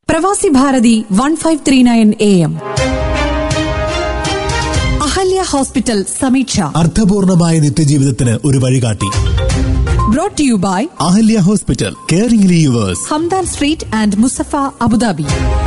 പ്രവാസി Bharathi one five three nine A M Ahalya hospital Sameeksha അർത്ഥപൂർണമായ നിത്യജീവിതത്തിന് ഒരു വഴികാട്ടി brought you by Ahalya hospital caring yours Hamdan Street and Musaffah Abu Dhabi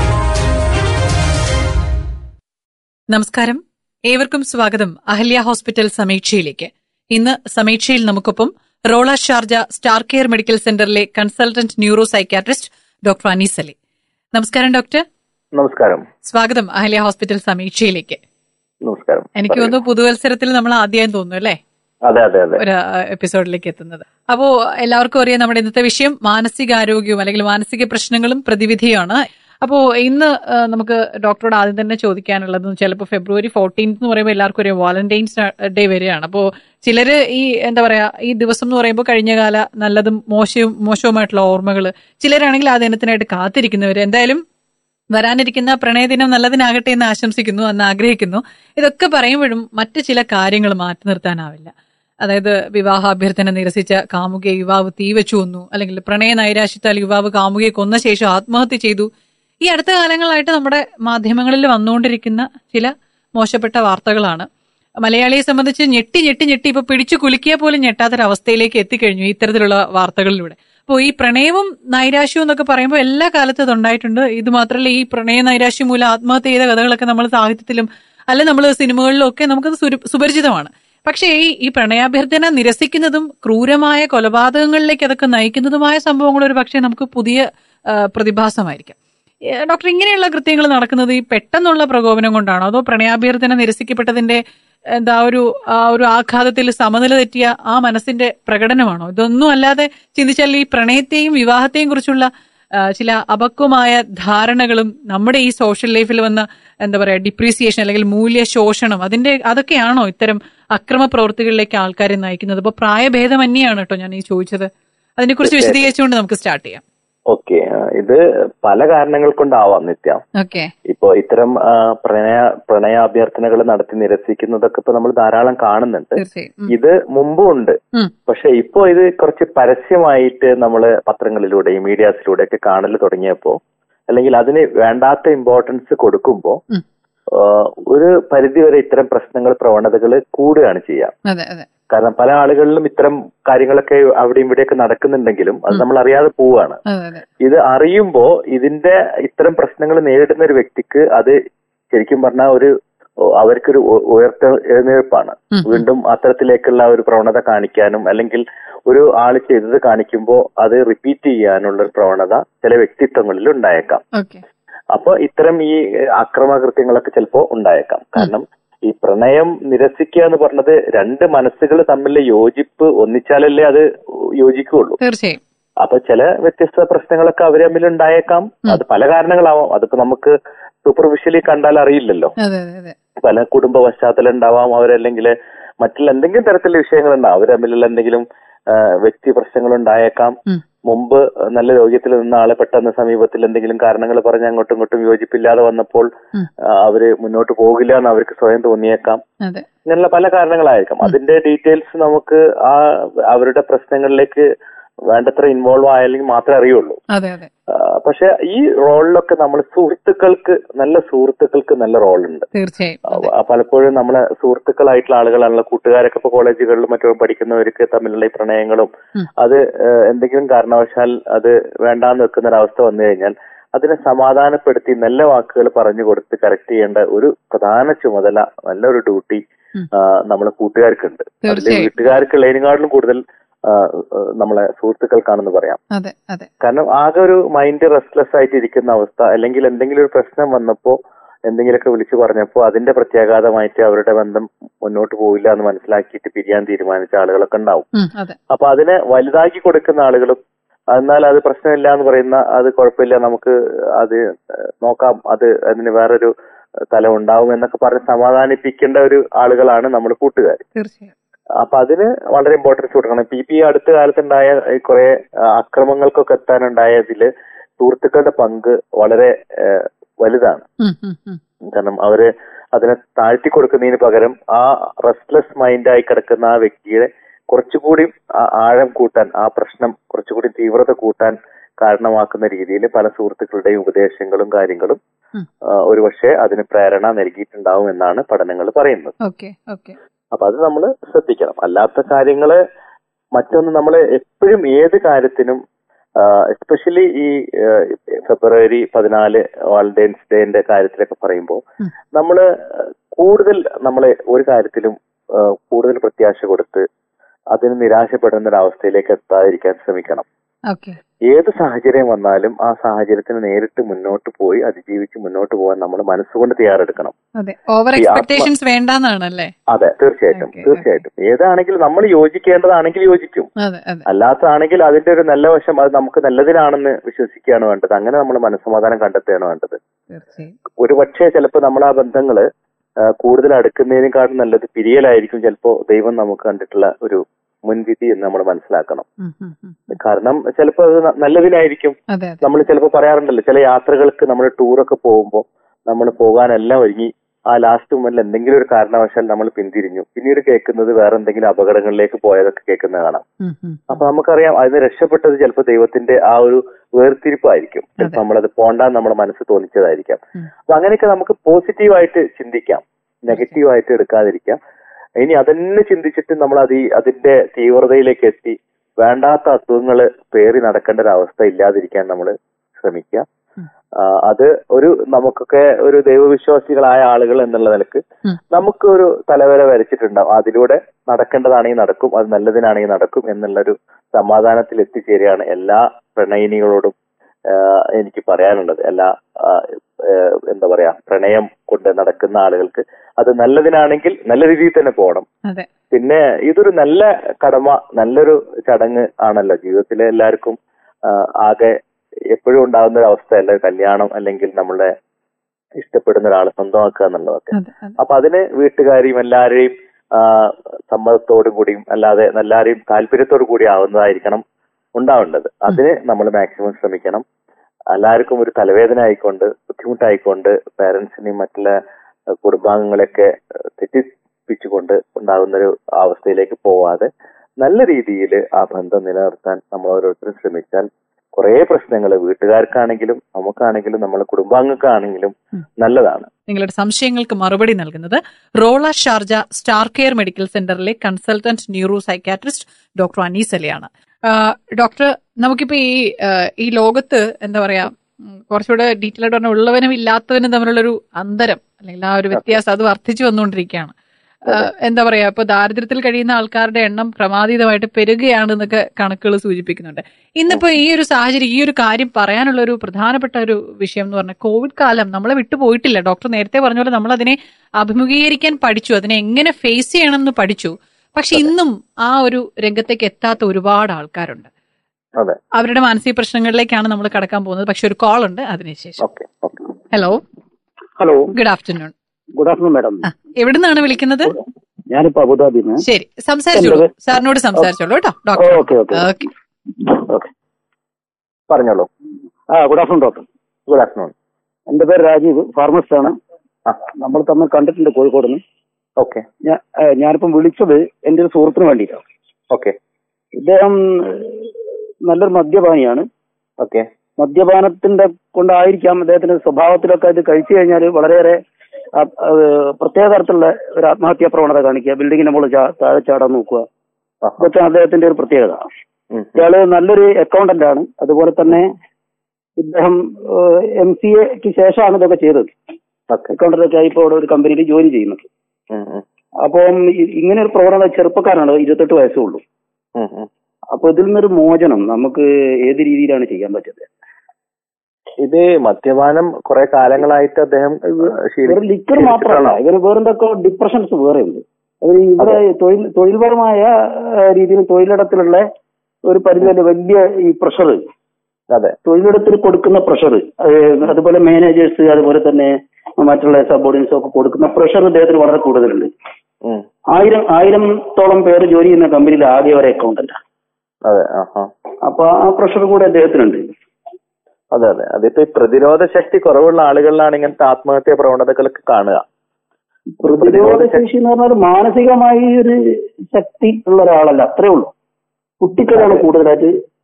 നമസ്കാരം ഏവർക്കും സ്വാഗതം അഹല്യ ഹോസ്പിറ്റൽ സമീക്ഷയിലേക്ക് ഇന്ന് സമീക്ഷയിൽ നമുക്കൊപ്പം Rolla Sharjah star care medical സെന്ററിലെ consultant neuro psychiatrist doctor Anees Ali നമസ്കാരം ഡോക്ടർ നമസ്കാരം സ്വാഗതം അഹല്യ ഹോസ്പിറ്റൽ സമീക്ഷയിലേക്ക് നമസ്കാരം എനിക്ക് പറയൂ. തോന്നുന്നു പുതുവത്സരത്തിൽ നമ്മൾ ആദ്യം തോന്നുന്നു അല്ലേ അതെ അതെ അതെ ഒരു ആ, എപ്പിസോഡിലേക്ക് എത്തുന്നത് അപ്പോ എല്ലാവർക്കും അറിയാം നമ്മുടെ ഇന്നത്തെ വിഷയം മാനസികാരോഗ്യവും അല്ലെങ്കിൽ മാനസിക പ്രശ്നങ്ങളും പ്രതിവിധിയാണ് അപ്പോ ഇന്ന് ആ, നമുക്ക് ഡോക്ടറോട് ആദ്യം തന്നെ ചോദിക്കാനുള്ളത് ചിലപ്പോൾ ഫെബ്രുവരി ഫോർട്ടീൻത്ത് എന്ന് പറയുമ്പോൾ എല്ലാവർക്കും അറിയാം വാലന്റൈൻസ് ഡേ വരികയാണ് അപ്പോൾ ചിലര് ഈ എന്താ പറയാ ഈ ദിവസം എന്ന് പറയുമ്പോൾ കഴിഞ്ഞ കാല നല്ലതും മോശവും മോശവുമായിട്ടുള്ള ഓർമ്മകൾ ചിലരാണെങ്കിൽ ആ ദിനത്തിനായിട്ട് കാത്തിരിക്കുന്നവർ എന്തായാലും വരാനിരിക്കുന്ന പ്രണയദിനം നല്ലതിനാകട്ടെ എന്ന് ആശംസിക്കുന്നു എന്ന് ആഗ്രഹിക്കുന്നു ഇതൊക്കെ പറയുമ്പോഴും മറ്റു ചില കാര്യങ്ങൾ മാറ്റി നിർത്താനാവില്ല അതായത് വിവാഹാഭ്യർത്ഥന നിരസിച്ച കാമുകയെ യുവാവ് തീവച്ചു കൊന്നു അല്ലെങ്കിൽ പ്രണയ നൈരാശ്യത്താൽ യുവാവ് കാമുകയെ കൊന്ന ശേഷം ആത്മഹത്യ ചെയ്തു ഈ അടുത്ത കാലങ്ങളായിട്ട് നമ്മുടെ മാധ്യമങ്ങളിൽ വന്നുകൊണ്ടിരിക്കുന്ന ചില മോശപ്പെട്ട വാർത്തകളാണ് മലയാളിയെ സംബന്ധിച്ച് ഞെട്ടി ഞെട്ടി ഞെട്ടി ഇപ്പൊ പിടിച്ചു കുലുക്കിയാൽ പോലും ഞെട്ടാത്തൊരവസ്ഥയിലേക്ക് എത്തിക്കഴിഞ്ഞു ഇത്തരത്തിലുള്ള വാർത്തകളിലൂടെ അപ്പോൾ ഈ പ്രണയവും നൈരാശ്യവും എന്നൊക്കെ പറയുമ്പോൾ എല്ലാ കാലത്തും അത് ഉണ്ടായിട്ടുണ്ട് ഇത് മാത്രമല്ല ഈ പ്രണയ നൈരാശ്യം മൂലം ആത്മഹത്യ ചെയ്ത കഥകളൊക്കെ നമ്മൾ സാഹിത്യത്തിലും അല്ലെ നമ്മൾ സിനിമകളിലും ഒക്കെ നമുക്കത് സുരു- സുപരിചിതമാണ് പക്ഷേ ഈ ഈ പ്രണയാഭ്യർത്ഥന നിരസിക്കുന്നതും ക്രൂരമായ കൊലപാതകങ്ങളിലേക്ക് അതൊക്കെ നയിക്കുന്നതുമായ സംഭവങ്ങൾ ഒരു പക്ഷേ നമുക്ക് പുതിയ ആ, പ്രതിഭാസമായിരിക്കാം ഏ, ഡോക്ടർ ഇങ്ങനെയുള്ള കൃത്യങ്ങൾ നടക്കുന്നത് ഈ പെട്ടെന്നുള്ള പ്രകോപനം കൊണ്ടാണോ അതോ പ്രണയാഭ്യർത്ഥന നിരസിക്കപ്പെട്ടതിന്റെ എന്താ ഒരു ആ ഒരു ആഘാതത്തിൽ സമനില തെറ്റിയ ആ മനസ്സിന്റെ പ്രകടനമാണോ ഇതൊന്നും അല്ലാതെ ചിന്തിച്ചാൽ ഈ പ്രണയത്തെയും വിവാഹത്തെയും കുറിച്ചുള്ള ആ, ചില അപക്വമായ ധാരണകളും നമ്മുടെ ഈ സോഷ്യൽ ലൈഫിൽ വന്ന എന്താ പറയാ ഡിപ്രീസിയേഷൻ അല്ലെങ്കിൽ മൂല്യ ശോഷണം അതിന്റെ അതൊക്കെയാണോ ഇത്തരം അക്രമ പ്രവൃത്തികളിലേക്ക് ആൾക്കാരെ നയിക്കുന്നത് അപ്പൊ പ്രായഭേദമന്യാണ് കേട്ടോ ഞാൻ ഈ ചോദിച്ചത് അതിനെക്കുറിച്ച് വിശദീകരിച്ചുകൊണ്ട് നമുക്ക് സ്റ്റാർട്ട് ചെയ്യാം ഓക്കെ ഇത് പല കാരണങ്ങൾ കൊണ്ടാവാം നിത്യ ഓക്കെ ഇപ്പോ ഇത്തരം ആ, പ്രണയ പ്രണയാഭ്യർത്ഥനകൾ നടത്തി നിരസിക്കുന്നതൊക്കെ ഇപ്പൊ നമ്മൾ ധാരാളം കാണുന്നുണ്ട് തീർച്ചയായും ഉം. ഇത് മുമ്പും ഉണ്ട് ഉം. പക്ഷെ ഇപ്പോ ഇത് കുറച്ച് പരസ്യമായിട്ട് നമ്മൾ പത്രങ്ങളിലൂടെയും മീഡിയാസിലൂടെ ഒക്കെ കാണൽ തുടങ്ങിയപ്പോ അല്ലെങ്കിൽ അതിന് വേണ്ടാത്ത ഇമ്പോർട്ടൻസ് കൊടുക്കുമ്പോ ഉം. ആ, ഒരു പരിധിവരെ ഇത്തരം പ്രശ്നങ്ങൾ പ്രവണതകൾ കൂടുകയാണ് ചെയ്യുക അതെ അതെ കാരണം പല ആളുകളിലും ഇത്തരം കാര്യങ്ങളൊക്കെ അവിടെയും ഇവിടെയൊക്കെ നടക്കുന്നുണ്ടെങ്കിലും അത് നമ്മൾ അറിയാതെ പോവുകയാണ് അതെ അതെ ഇത് അറിയുമ്പോ ഇതിന്റെ ഇത്തരം പ്രശ്നങ്ങൾ നേരിടുന്ന ഒരു വ്യക്തിക്ക് അത് ശരിക്കും പറഞ്ഞാൽ ഒരു ഓ, അവർക്കൊരു ഉ- ഉയർത്ത എഴുന്നേൽപ്പാണ് ഉം. വീണ്ടും അത്തരത്തിലേക്കുള്ള ഒരു പ്രവണത കാണിക്കാനും അല്ലെങ്കിൽ ഒരു ആള് ചെയ്തത് കാണിക്കുമ്പോൾ അത് റിപ്പീറ്റ് ചെയ്യാനുള്ള ഒരു പ്രവണത ചില വ്യക്തിത്വങ്ങളിൽ ഉണ്ടായേക്കാം ഓക്കെ അപ്പൊ ഇത്തരം ഈ ഏഹ്, അക്രമകൃത്യങ്ങളൊക്കെ ചിലപ്പോ ഉണ്ടായേക്കാം കാരണം ഈ പ്രണയം നിരസിക്കുക എന്ന് പറഞ്ഞത് രണ്ട് മനസ്സുകൾ തമ്മിലെ യോജിപ്പ് ഒന്നിച്ചാലല്ലേ അത് യോജിക്കുകയുള്ളൂ തീർച്ചയായും അപ്പൊ ചില വ്യത്യസ്ത പ്രശ്നങ്ങളൊക്കെ അവർ തമ്മിൽ ഉണ്ടായേക്കാം അത് പല കാരണങ്ങളാവാം അതിപ്പോ നമുക്ക് സൂപ്പർഫിഷ്യലി കണ്ടാൽ അറിയില്ലല്ലോ അതെ അതെ അതെ പല കുടുംബ പശ്ചാത്തലം ഉണ്ടാവാം അവരല്ലെങ്കിൽ മറ്റുള്ള എന്തെങ്കിലും തരത്തിലുള്ള വിഷയങ്ങൾ ഉണ്ടാവും അവർ തമ്മിലുള്ള എന്തെങ്കിലും ആ, വ്യക്തി പ്രശ്നങ്ങൾ ഉണ്ടായേക്കാം ഉം. മുമ്പ് നല്ല രോഗ്യത്തിൽ നിന്ന ആളെ പെട്ടെന്ന് സമീപത്തിൽ എന്തെങ്കിലും കാരണങ്ങൾ പറഞ്ഞ് അങ്ങോട്ടും ഇങ്ങോട്ടും യോജിപ്പില്ലാതെ വന്നപ്പോൾ ഉം. ആ, അവര് മുന്നോട്ട് പോകില്ല എന്ന് അവർക്ക് സ്വയം തോന്നിയേക്കാം അതെ ഇങ്ങനെയുള്ള പല കാരണങ്ങളായിരിക്കാം അതിന്റെ ഡീറ്റെയിൽസ് നമുക്ക് ആ അവരുടെ പ്രശ്നങ്ങളിലേക്ക് വേണ്ടത്ര ഇൻവോൾവ് ആയെങ്കിൽ മാത്രമേ അറിയുള്ളൂ അതെ അതെ ആ, പക്ഷെ ഈ റോളിലൊക്കെ നമ്മൾ സുഹൃത്തുക്കൾക്ക് നല്ല സുഹൃത്തുക്കൾക്ക് നല്ല റോളുണ്ട് തീർച്ചയായും ആ, പലപ്പോഴും നമ്മളെ സുഹൃത്തുക്കളായിട്ടുള്ള ആളുകളാണല്ലോ കൂട്ടുകാരൊക്കെ ഇപ്പൊ കോളേജുകളിലും മറ്റും പഠിക്കുന്നവർക്ക് തമ്മിലുള്ള ഈ പ്രണയങ്ങളും ഉം. അത് ആ, എന്തെങ്കിലും കാരണവശാൽ അത് വേണ്ടാന്ന് വെക്കുന്ന ഒരവസ്ഥ വന്നു കഴിഞ്ഞാൽ അതിനെ സമാധാനപ്പെടുത്തി നല്ല വാക്കുകൾ പറഞ്ഞു കൊടുത്ത് കറക്റ്റ് ചെയ്യേണ്ട ഒരു പ്രധാന ചുമതല നല്ലൊരു ഡ്യൂട്ടി ഉം. നമ്മളെ കൂട്ടുകാർക്കുണ്ട് അതിൽ തീർച്ചയായും. വീട്ടുകാർക്കുള്ളതിനെക്കാട്ടിലും കൂടുതൽ ആ, ആ, നമ്മളെ സുഹൃത്തുക്കൾക്കാണെന്ന് പറയാം അതെ അതെ കാരണം ആകെ ഒരു മൈൻഡ് റെസ്റ്റ്ലെസ് ആയിട്ട് ഇരിക്കുന്ന അവസ്ഥ അല്ലെങ്കിൽ എന്തെങ്കിലും ഒരു പ്രശ്നം വന്നപ്പോ എന്തെങ്കിലുമൊക്കെ വിളിച്ചു പറഞ്ഞപ്പോ അതിന്റെ പ്രത്യാഘാതമായിട്ട് അവരുടെ ബന്ധം മുന്നോട്ട് പോവില്ല എന്ന് മനസ്സിലാക്കിയിട്ട് പിരിയാൻ തീരുമാനിച്ച ആളുകളൊക്കെ ഉണ്ടാവും ഉം, അതെ അപ്പൊ അതിനെ വലുതാക്കി കൊടുക്കുന്ന ആളുകളും എന്നാൽ അത് പ്രശ്നമില്ല എന്ന് പറയുന്ന അത് കുഴപ്പമില്ല നമുക്ക് അത് നോക്കാം അത് അതിന് വേറൊരു തലം ഉണ്ടാവും എന്നൊക്കെ പറഞ്ഞ് സമാധാനിപ്പിക്കേണ്ട ഒരു ആളുകളാണ് നമ്മൾ കൂട്ടുകാർ തീർച്ചയായും അപ്പൊ അതിന് വളരെ ഇമ്പോർട്ടൻസ് കൊടുക്കണം പി പി അടുത്ത കാലത്തുണ്ടായ ഈ കുറെ ആ, അക്രമങ്ങൾക്കൊക്കെ എത്താനുണ്ടായതില് സുഹൃത്തുക്കളുടെ പങ്ക് വളരെ ആ, വലുതാണ് ഉം, ഉം, ഉം. കാരണം അവര് അതിനെ താഴ്ത്തി കൊടുക്കുന്നതിന് പകരം ആ റെസ്റ്റ്ലെസ് മൈൻഡായി കിടക്കുന്ന ആ വ്യക്തിയെ കുറച്ചുകൂടി ആ- ആഴം കൂട്ടാൻ ആ പ്രശ്നം കുറച്ചുകൂടി തീവ്രത കൂട്ടാൻ കാരണമാക്കുന്ന രീതിയിൽ പല സുഹൃത്തുക്കളുടെയും ഉപദേശങ്ങളും കാര്യങ്ങളും ഉം. ആ, ഒരുപക്ഷെ അതിന് പ്രേരണ നൽകിയിട്ടുണ്ടാവും എന്നാണ് പഠനങ്ങൾ പറയുന്നത് ഓക്കെ ഓക്കെ അപ്പൊ അത് നമ്മൾ ശ്രദ്ധിക്കണം അല്ലാത്ത കാര്യങ്ങള് മറ്റൊന്ന് നമ്മൾ എപ്പോഴും ഏത് കാര്യത്തിനും എസ്പെഷ്യലി ഈ ആ, ഫെബ്രുവരി പതിനാല് വാലന്റൈൻസ് ഡേന്റെ കാര്യത്തിലൊക്കെ പറയുമ്പോൾ ഉം. നമ്മൾ കൂടുതൽ നമ്മൾ ഒരു കാര്യത്തിലും ആ, കൂടുതൽ പ്രത്യാശ കൊടുത്ത് അതിന് നിരാശപ്പെടുന്ന ഒരു അവസ്ഥയിലേക്ക് എത്താതിരിക്കാൻ ശ്രമിക്കണം ഓക്കെ ഏത് സാഹചര്യം വന്നാലും ആ സാഹചര്യത്തിന് നേരിട്ട് മുന്നോട്ട് പോയി അതിജീവിച്ച് മുന്നോട്ട് പോകാൻ നമ്മൾ മനസ്സുകൊണ്ട് തയ്യാറെടുക്കണം അതെ ഓവർ ഈ ആത്മ- എക്സ്പെക്ടേഷൻസ് വേണ്ടാന്നാണല്ലേ അതെ തീർച്ചയായിട്ടും Okay, തീർച്ചയായിട്ടും ഏതാണെങ്കിലും നമ്മൾ യോജിക്കേണ്ടതാണെങ്കിൽ യോജിക്കും അതെ അതെ അല്ലാത്തതാണെങ്കിൽ അതിന്റെ ഒരു നല്ല വശം അത് നമുക്ക് നല്ലതിനാണെന്ന് വിശ്വസിക്കുകയാണ് വേണ്ടത് അങ്ങനെ നമ്മൾ മനസ്സമാധാനം കണ്ടെത്തുകയാണ് വേണ്ടത് തീർച്ചയായും ഒരു പക്ഷേ ചിലപ്പോൾ നമ്മൾ ആ ബന്ധങ്ങള് ആ, കൂടുതൽ അടുക്കുന്നതിനേക്കാളും നല്ലത് പിരിയലായിരിക്കും ചിലപ്പോ ദൈവം നമുക്ക് കണ്ടിട്ടുള്ള ഒരു മുൻവിധി എന്ന് നമ്മൾ മനസ്സിലാക്കണം ഉം, ഉം, ഉം. കാരണം ചിലപ്പോൾ അത് ന- നല്ലതിനായിരിക്കും അതെ അതെ നമ്മൾ ചിലപ്പോൾ പറയാറുണ്ടല്ലോ ചില യാത്രകൾക്ക് നമ്മൾ ടൂറൊക്കെ പോകുമ്പോൾ നമ്മൾ പോകാനെല്ലാം ഒരുങ്ങി ആ ലാസ്റ്റ് മൊമെന്റിൽ എന്തെങ്കിലും ഒരു കാരണവശാൽ നമ്മൾ പിന്തിരിഞ്ഞു പിന്നീട് കേൾക്കുന്നത് വേറെ എന്തെങ്കിലും അപകടങ്ങളിലേക്ക് പോയതൊക്കെ കേൾക്കുന്നത് കാണാം ഉം, ഉം. അപ്പൊ നമുക്കറിയാം അതിന് രക്ഷപ്പെട്ടത് ചിലപ്പോൾ ദൈവത്തിന്റെ ആ ഒരു വേർതിരിപ്പായിരിക്കും ചിലപ്പോൾ നമ്മളത് പോണ്ടാന്ന് നമ്മുടെ മനസ്സ് തോന്നിച്ചതായിരിക്കാം ഉം. അപ്പൊ അങ്ങനെയൊക്കെ നമുക്ക് പോസിറ്റീവായിട്ട് ചിന്തിക്കാം നെഗറ്റീവായിട്ട് എടുക്കാതിരിക്കാം ഇനി അതന്നെ ചിന്തിച്ചിട്ട് നമ്മൾ അത് ഈ അതിന്റെ തീവ്രതയിലേക്ക് എത്തി വേണ്ടാത്ത അസുഖങ്ങൾ പേറി നടക്കേണ്ട ഒരു അവസ്ഥ ഇല്ലാതിരിക്കാൻ നമ്മൾ ശ്രമിക്കുക ഉം. ആ, അത് ഒരു നമുക്കൊക്കെ ഒരു ദൈവവിശ്വാസികളായ ആളുകൾ എന്നുള്ള നിലക്ക് ഉം. നമുക്ക് ഒരു തലവര വരച്ചിട്ടുണ്ടാവും അതിലൂടെ നടക്കേണ്ടതാണെങ്കിൽ നടക്കും അത് നല്ലതിനാണെങ്കിൽ നടക്കും എന്നുള്ളൊരു സമാധാനത്തിൽ എത്തിച്ചേരുകയാണ് എല്ലാ പ്രണയിനികളോടും ആ, എനിക്ക് പറയാനുള്ളത് എല്ലാ ആ, ഏ, എന്താ പറയാ പ്രണയം കൊണ്ട് നടക്കുന്ന ആളുകൾക്ക് അത് നല്ലതിനാണെങ്കിൽ നല്ല രീതിയിൽ തന്നെ പോകണം അതെ പിന്നെ ഇതൊരു നല്ല കടമ നല്ലൊരു ചടങ്ങ് ആണല്ലോ ജീവിതത്തിലെ എല്ലാവർക്കും ആ, ആകെ എപ്പോഴും ഉണ്ടാകുന്ന ഒരു അവസ്ഥയല്ല കല്യാണം അല്ലെങ്കിൽ നമ്മളെ ഇഷ്ടപ്പെടുന്ന ഒരാളെ സ്വന്തമാക്കുക എന്നുള്ളതൊക്കെ അതെ അതെ അപ്പൊ അതിന് വീട്ടുകാരെയും എല്ലാവരെയും ആ, സമ്മതത്തോടും കൂടിയും അല്ലാതെ എല്ലാവരെയും താല്പര്യത്തോടു കൂടി ആവുന്നതായിരിക്കണം ഉണ്ടാവേണ്ടത് അതിന് നമ്മൾ മാക്സിമം ശ്രമിക്കണം എല്ലാവർക്കും ഒരു തലവേദന ആയിക്കൊണ്ട് ബുദ്ധിമുട്ടായിക്കൊണ്ട് പേരൻസിനെയും മറ്റുള്ള അഹ് കുടുംബാംഗങ്ങളെയൊക്കെ അഹ് തെറ്റിപ്പിച്ചുകൊണ്ട് ഉണ്ടാകുന്ന ഒരു അവസ്ഥയിലേക്ക് പോവാതെ നല്ല രീതിയിൽ ആ ബന്ധം നിലനിർത്താൻ നമ്മൾ ഓരോരുത്തരും ശ്രമിച്ചാൽ കുറേ പ്രശ്നങ്ങൾ വീട്ടുകാർക്കാണെങ്കിലും നമുക്കാണെങ്കിലും നമ്മളെ കുടുംബാംഗങ്ങൾക്കാണെങ്കിലും ഉം. നല്ലതാണ് നിങ്ങളുടെ സംശയങ്ങൾക്ക് മറുപടി നൽകുന്നത് Rolla Sharjah star care medical സെന്ററിലെ consultant neuro psychiatrist doctor Anees അലിയാണ് ആ, ഡോക്ടർ നമുക്കിപ്പോ ഈ ആ, ഈ ലോകത്ത് എന്താ പറയാ ഉം, കുറച്ചുകൂടെ ഡീറ്റെയിൽ ആയിട്ട് പറഞ്ഞാൽ ഉള്ളവനും ഇല്ലാത്തവനും തമ്മിലുള്ളൊരു അന്തരം അല്ലെങ്കിൽ ആ ഒരു വ്യത്യാസം അത് വർദ്ധിച്ചു വന്നുകൊണ്ടിരിക്കുകയാണ് ആ, എന്താ പറയാ ഇപ്പൊ ദാരിദ്ര്യത്തിൽ കഴിയുന്ന ആൾക്കാരുടെ എണ്ണം ക്രമാതീതമായിട്ട് പെരുകയാണ് എന്നൊക്കെ കണക്കുകൾ സൂചിപ്പിക്കുന്നുണ്ട് ഇന്നിപ്പോ ഈ ഒരു സാഹചര്യം ഈ ഒരു കാര്യം പറയാനുള്ള ഒരു പ്രധാനപ്പെട്ട ഒരു വിഷയം എന്ന് പറഞ്ഞാൽ കോവിഡ് കാലം നമ്മളെ വിട്ടുപോയിട്ടില്ല ഡോക്ടർ നേരത്തെ പറഞ്ഞ പോലെ നമ്മൾ അതിനെ അഭിമുഖീകരിക്കാൻ പഠിച്ചു അതിനെ എങ്ങനെ ഫേസ് ചെയ്യണമെന്ന് പഠിച്ചു പക്ഷെ ഇന്നും ആ ഒരു രംഗത്തേക്ക് എത്താത്ത ഒരുപാട് ആൾക്കാരുണ്ട് അതെ അവരുടെ മാനസിക പ്രശ്നങ്ങളിലേക്കാണ് നമ്മൾ കടക്കാൻ പോകുന്നത് പക്ഷെ ഒരു കോൾ ഉണ്ട് അതിനുശേഷം okay okay hello hello good afternoon good afternoon madam ആ എവിടുന്നാണ് വിളിക്കുന്നത് ഞാനിപ്പോ അബുദാബിന്ന് ശരി സംസാരിച്ചോളൂ സാറിനോട് സംസാരിച്ചോളൂ കേട്ടോ doctor okay okay okay okay പറഞ്ഞോളൂ ആ good afternoon doctor good afternoon എന്റെ പേര് രാജീവ് ഫാർമസിസ്റ്റ് ആണ് ആ നമ്മൾ തമ്മിൽ കണ്ടിട്ടുണ്ട് കോഴിക്കോട് നിന്ന് ഓക്കെ ഞാൻ ഏ, ഞാനിപ്പം വിളിച്ചത് എന്റെ ഒരു സുഹൃത്തിന് വേണ്ടിയിട്ടാണ് ഓക്കെ ഇദ്ദേഹം ഏഹ്, നല്ലൊരു മദ്യപാനിയാണ് ഓക്കെ മദ്യപാനത്തിന്റെ കൊണ്ടായിരിക്കാം അദ്ദേഹത്തിന്റെ സ്വഭാവത്തിലൊക്കെ ഇത് കഴിച്ചു കഴിഞ്ഞാൽ വളരെയേറെ ആ, അത് പ്രത്യേക തരത്തിലുള്ള ഒരു ആത്മഹത്യാ പ്രവണത കാണിക്കുക ബിൽഡിങ്ങിന്റെ മുകളിൽ ചാ- താഴെ ചാടാൻ നോക്കുക ഇതൊക്കെയാണ് അദ്ദേഹത്തിന്റെ ഒരു പ്രത്യേകത ഇയാള് നല്ലൊരു അക്കൗണ്ടന്റ് ആണ് അതുപോലെ തന്നെ ഇദ്ദേഹം എം സി എക്ക് ശേഷമാണ് ഇതൊക്കെ ചെയ്തത് ഓക്കെ അക്കൗണ്ടന്റ് ഒക്കെ ആയി ഇപ്പോൾ ഇവിടെ ഒരു കമ്പനിയിൽ ജോലി ചെയ്യുന്നത് അപ്പം ഇ- ഇങ്ങനെ ഒരു പ്രവണത ചെറുപ്പക്കാരാണ് ഇരുപത്തെട്ട് വയസ്സേ ഉള്ളൂ അപ്പൊ ഇതിൽ നിന്നൊരു മോചനം നമുക്ക് ഏത് രീതിയിലാണ് ചെയ്യാൻ പറ്റുന്നത് ഇത് മദ്യപാനം കുറെ കാലങ്ങളായിട്ട് അദ്ദേഹം വെറും ലിക്കർ മാത്രമല്ല ഇവര് വേറെന്തൊക്കെ ഡിപ്രഷൻസ് വേറെ ഉണ്ട് അവർ ഇവിടെ തൊഴിൽ തൊഴിൽപരമായ ആ, രീതിയിൽ തൊഴിലിടത്തിലുള്ള ഒരു പരിധിവരെ വലിയ ഈ പ്രഷർ അതെ തൊഴിലിടത്തിൽ കൊടുക്കുന്ന പ്രഷർ അതുപോലെ മാനേജേഴ്സ് അതുപോലെ തന്നെ മറ്റുള്ള സബോർഡിനേഴ്സും ഒക്കെ കൊടുക്കുന്ന പ്രഷർ ഇദ്ദേഹത്തിന് വളരെ കൂടുതലുണ്ട് ഉം. ആയിരം ആയിരത്തോളം പേര് ജോലി ചെയ്യുന്ന കമ്പനിയിൽ ആകെ ഒരു അക്കൗണ്ടന്റ് അതെ ആഹാ അപ്പൊ ആ പ്രഷർ കൂടെ അദ്ദേഹത്തിനുണ്ട് അതെ അതെ അതിപ്പോ ഈ പ്രതിരോധ ശക്തി കുറവുള്ള ആളുകളിലാണ് ഇങ്ങനത്തെ ആത്മഹത്യാ പ്രവണതകളൊക്കെ കാണുക പ്രതിരോധ ശേഷി എന്ന് പറഞ്ഞാൽ മാനസികമായി ഒരു ശക്തി ഉള്ള ഒരാളല്ല അത്രേ ഉള്ളൂ കുട്ടികളാണ് കൂടുതലായിട്ട്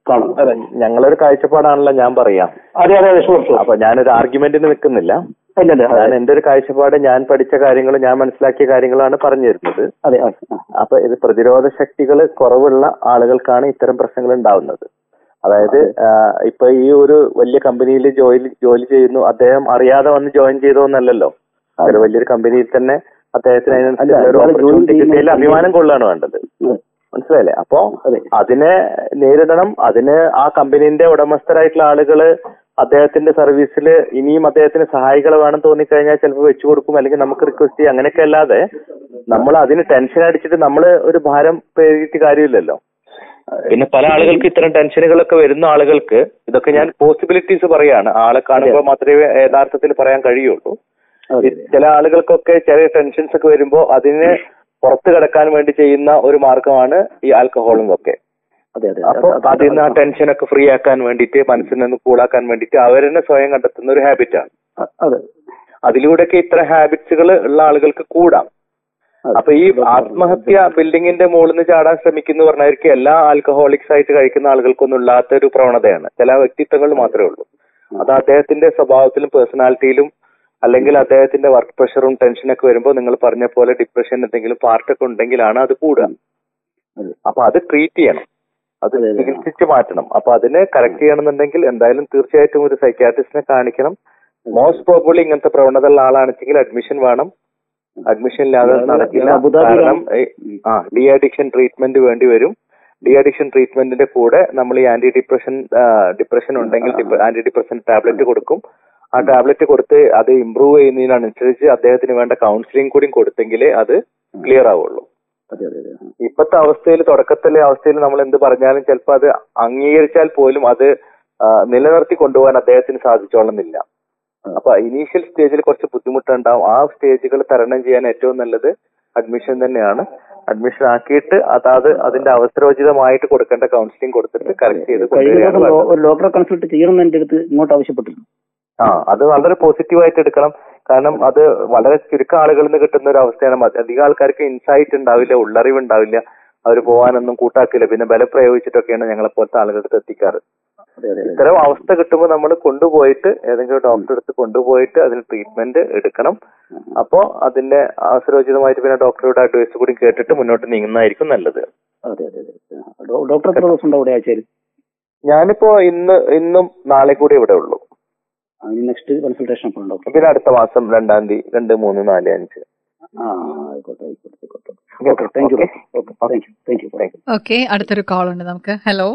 കാണും അതെ ഞങ്ങളൊരു കാഴ്ചപ്പാടാണല്ലോ ഞാൻ പറയാം അതെ അതെ അതെ ഷുവർ ഷുവർ അപ്പൊ ഞാനൊരു ആർഗ്യുമെന്റിന് നിൽക്കുന്നില്ല ഇല്ല ഇല്ല ഞാൻ അതെ എന്റെ ഒരു കാഴ്ചപ്പാട് ഞാൻ പഠിച്ച കാര്യങ്ങൾ ഞാൻ മനസ്സിലാക്കിയ കാര്യങ്ങളാണ് പറഞ്ഞു തരുന്നത് അതെ അതെ ആ. അപ്പൊ ഇത് പ്രതിരോധ ശക്തികൾ കുറവുള്ള ആളുകൾക്കാണ് ഇത്തരം പ്രശ്നങ്ങൾ ഉണ്ടാവുന്നത് അതായത് ആ, ഇപ്പൊ ഈ ഒരു വലിയ കമ്പനിയിൽ ജോലി ജോലി ചെയ്യുന്നു അദ്ദേഹം അറിയാതെ വന്ന് ജോയിൻ ചെയ്തോന്നല്ലല്ലോ ഒരു വലിയൊരു കമ്പനിയിൽ തന്നെ അദ്ദേഹത്തിന് അതിനനുസരിച്ച് അല്ല, ഒരു അയാൾ ജോലി opportunity ചെയ്യുന്ന കിട്ടിയതിൽ അഭിമാനം കൊള്ളാണ് വേണ്ടത് അതെ. മനസ്സിലായില്ലേ അപ്പോ അതെ. അതിനെ നേരിടണം അതിന് ആ കമ്പനീന്റെ ഉടമസ്ഥരായിട്ടുള്ള ആളുകള് അദ്ദേഹത്തിന്റെ സർവീസിൽ ഇനിയും അദ്ദേഹത്തിന് സഹായികൾ വേണം തോന്നിക്കഴിഞ്ഞാൽ ചിലപ്പോൾ വെച്ചു കൊടുക്കും അല്ലെങ്കിൽ നമുക്ക് റിക്വസ്റ്റ് ചെയ്യാം അങ്ങനെയൊക്കെ അല്ലാതെ നമ്മൾ അതിന് ടെൻഷൻ അടിച്ചിട്ട് നമ്മൾ ഒരു ഭാരം പേരിട്ട് കാര്യമില്ലല്ലോ പിന്നെ പല ആളുകൾക്ക് ഇത്തരം ടെൻഷനുകളൊക്കെ വരുന്ന ആളുകൾക്ക് ഇതൊക്കെ ഞാൻ പോസിബിലിറ്റീസ് പറയാണ് ആളെ കാണുമ്പോൾ മാത്രമേ യഥാർത്ഥത്തിൽ പറയാൻ കഴിയുള്ളൂ അതെ, ഈ ചില ആളുകൾക്കൊക്കെ ചെറിയ ടെൻഷൻസ് ഒക്കെ വരുമ്പോൾ അതിന് പുറത്ത് കിടക്കാൻ വേണ്ടി ചെയ്യുന്ന ഒരു മാർഗമാണ് ഈ ആൽക്കഹോളും ഒക്കെ അതെ അതെ അപ്പൊ അതെ, അതിൽ നിന്ന് ആ ടെൻഷനൊക്കെ ഫ്രീ ആക്കാൻ വേണ്ടിയിട്ട് മനസ്സിൽ നിന്ന് കൂളാക്കാൻ വേണ്ടിയിട്ട് അവരെന്നെ സ്വയം കണ്ടെത്തുന്ന ഒരു ഹാബിറ്റാണ് അ- അതെ അതിലൂടെയൊക്കെ ഇത്തരം ഹാബിറ്റ്സുകൾ ഉള്ള ആളുകൾക്ക് കൂടാം അതെ. അപ്പൊ ഈ ആത്മഹത്യ ബിൽഡിങ്ങിന്റെ മുകളിൽ നിന്ന് ചാടാൻ ശ്രമിക്കുന്നു പറഞ്ഞായിരിക്കും എല്ലാ ആൽക്കഹോളിക്സ് ആയിട്ട് കഴിക്കുന്ന ആളുകൾക്കൊന്നും ഇല്ലാത്ത ഒരു പ്രവണതയാണ് ചില വ്യക്തിത്വങ്ങൾ മാത്രമേ ഉള്ളൂ അത് അദ്ദേഹത്തിന്റെ സ്വഭാവത്തിലും പേഴ്സണാലിറ്റിയിലും അല്ലെങ്കിൽ അദ്ദേഹത്തിന്റെ വർക്ക് പ്രഷറും ടെൻഷനൊക്കെ വരുമ്പോൾ നിങ്ങൾ പറഞ്ഞ പോലെ ഡിപ്രഷൻ എന്തെങ്കിലും പാർട്ടൊക്കെ ഉണ്ടെങ്കിലാണ് അത് കൂടുക അതെ. അപ്പൊ അത് ട്രീറ്റ് ചെയ്യണം അത് അതെ, അതെ. ചികിത്സിച്ച് മാറ്റണം അപ്പൊ അതിനെ കറക്റ്റ് ചെയ്യണമെന്നുണ്ടെങ്കിൽ എന്തായാലും തീർച്ചയായിട്ടും ഒരു സൈക്യാട്രിസ്റ്റിനെ കാണിക്കണം മോസ്റ്റ് പ്രോബബ്ലി ഇങ്ങനത്തെ പ്രവണത ഉള്ള ആളാണെങ്കിൽ അഡ്മിഷൻ വേണം അഡ്മിഷൻ ഇല്ലാതെ ഞാൻ- നടക്കില്ല ഞാൻ അബുദാബിയിലാണ്. കാരണം ഈ- ആ ഡി അഡിക്ഷൻ ട്രീറ്റ്മെന്റ് വേണ്ടി വരും ഡി അഡിക്ഷൻ ട്രീറ്റ്മെന്റിന്റെ കൂടെ നമ്മൾ ഈ ആന്റി ഡിപ്രഷൻ ഡിപ്രഷൻ ഉണ്ടെങ്കിൽ ആന്റി ഡിപ്രഷൻ ടാബ്ലറ്റ് കൊടുക്കും ആ ടാബ്ലറ്റ് കൊടുത്ത് അത് ഇമ്പ്രൂവ് ചെയ്യുന്നതിനനുസരിച്ച് അദ്ദേഹത്തിന് വേണ്ട കൗൺസിലിംഗ് കൂടി കൊടുത്തെങ്കിലേ അത് ക്ലിയർ ആവുള്ളൂ അതെ അതെ അതെ ഇപ്പത്തെ അവസ്ഥയിൽ തുടക്കത്തിലെ അവസ്ഥയിൽ നമ്മൾ എന്ത് പറഞ്ഞാലും ചിലപ്പോൾ അത് അംഗീകരിച്ചാൽ പോലും അത് ആ, നിലനിർത്തി കൊണ്ടുപോകാൻ അദ്ദേഹത്തിന് സാധിച്ചോളുന്നില്ല അപ്പൊ ഇനീഷ്യൽ സ്റ്റേജിൽ കുറച്ച് ബുദ്ധിമുട്ടുണ്ടാവും ആ സ്റ്റേജുകൾ തരണം ചെയ്യാൻ ഏറ്റവും നല്ലത് അഡ്മിഷൻ തന്നെയാണ് അഡ്മിഷൻ ആക്കിയിട്ട് അതാത് അതിന്റെ അവസരോചിതമായിട്ട് കൊടുക്കേണ്ട കൗൺസിലിംഗ് കൊടുത്തിട്ട് കറക്റ്റ് ചെയ്ത് കഴിഞ്ഞ കൊണ്ടുവരികയാണ് ദിവസം വേണ്ടത്. ഒരു ഡോക്ടറെ കൺസൾട്ട് ചെയ്യണമെന്ന് എന്റെ അടുത്ത് ഇങ്ങോട്ട് ആവശ്യപ്പെട്ടിരുന്നു ആ അത് വളരെ പോസിറ്റീവായിട്ട് എടുക്കണം കാരണം അത് വളരെ ചുരുക്കം ആളുകളിൽ നിന്ന് കിട്ടുന്ന ഒരു അവസ്ഥയാണ് മറ്റ് അധികം ആൾക്കാർക്ക് ഇൻസൈറ്റ് ഉണ്ടാവില്ല ഉള്ളറിവ് ഉണ്ടാവില്ല അവർ പോകാനൊന്നും കൂട്ടാക്കില്ല പിന്നെ ബലം പ്രയോഗിച്ചിട്ടൊക്കെയാണ് ഞങ്ങളെ പോലത്തെ ആളുകളുടെ അടുത്ത് എത്തിക്കാറ് അതെ അതെ അതെ ഇത്തരം അവസ്ഥ കിട്ടുമ്പോൾ നമ്മൾ കൊണ്ടുപോയിട്ട് ഏതെങ്കിലും ഡോക്ടറെ അടുത്ത് കൊണ്ടുപോയിട്ട് അതിന് ട്രീറ്റ്മെന്റ് എടുക്കണം അപ്പോ അതിന്റെ അവസരോചിതമായിട്ട് പിന്നെ ഡോക്ടറുടെ അഡ്വൈസ് കൂടി കേട്ടിട്ട് മുന്നോട്ട് നീങ്ങുന്നതായിരിക്കും നല്ലത് അതെ അതെ അതെ ഡോ- ഡോക്ടർ എത്ര ദിവസം ഉണ്ടാവും ഇവിടെ ആഴ്ചയിൽ ഞാനിപ്പോ ഇന്ന് ഇന്നും നാളെ കൂടി ഇവിടെ ഉള്ളൂ നെക്സ്റ്റ് കൺസൾട്ടേഷൻ അപ്പോൾ ഉണ്ടാവും പിന്നെ അടുത്ത മാസം രണ്ടാം തീയതി രണ്ട് മൂന്ന് നാല് അഞ്ച് ആ ആയിക്കോട്ടെ ആയിക്കോട്ടെ ആയിക്കോട്ടെ okay thank you okay thank you thank you thank you okay അടുത്തൊരു കോൾ ഉണ്ട് നമുക്ക് hello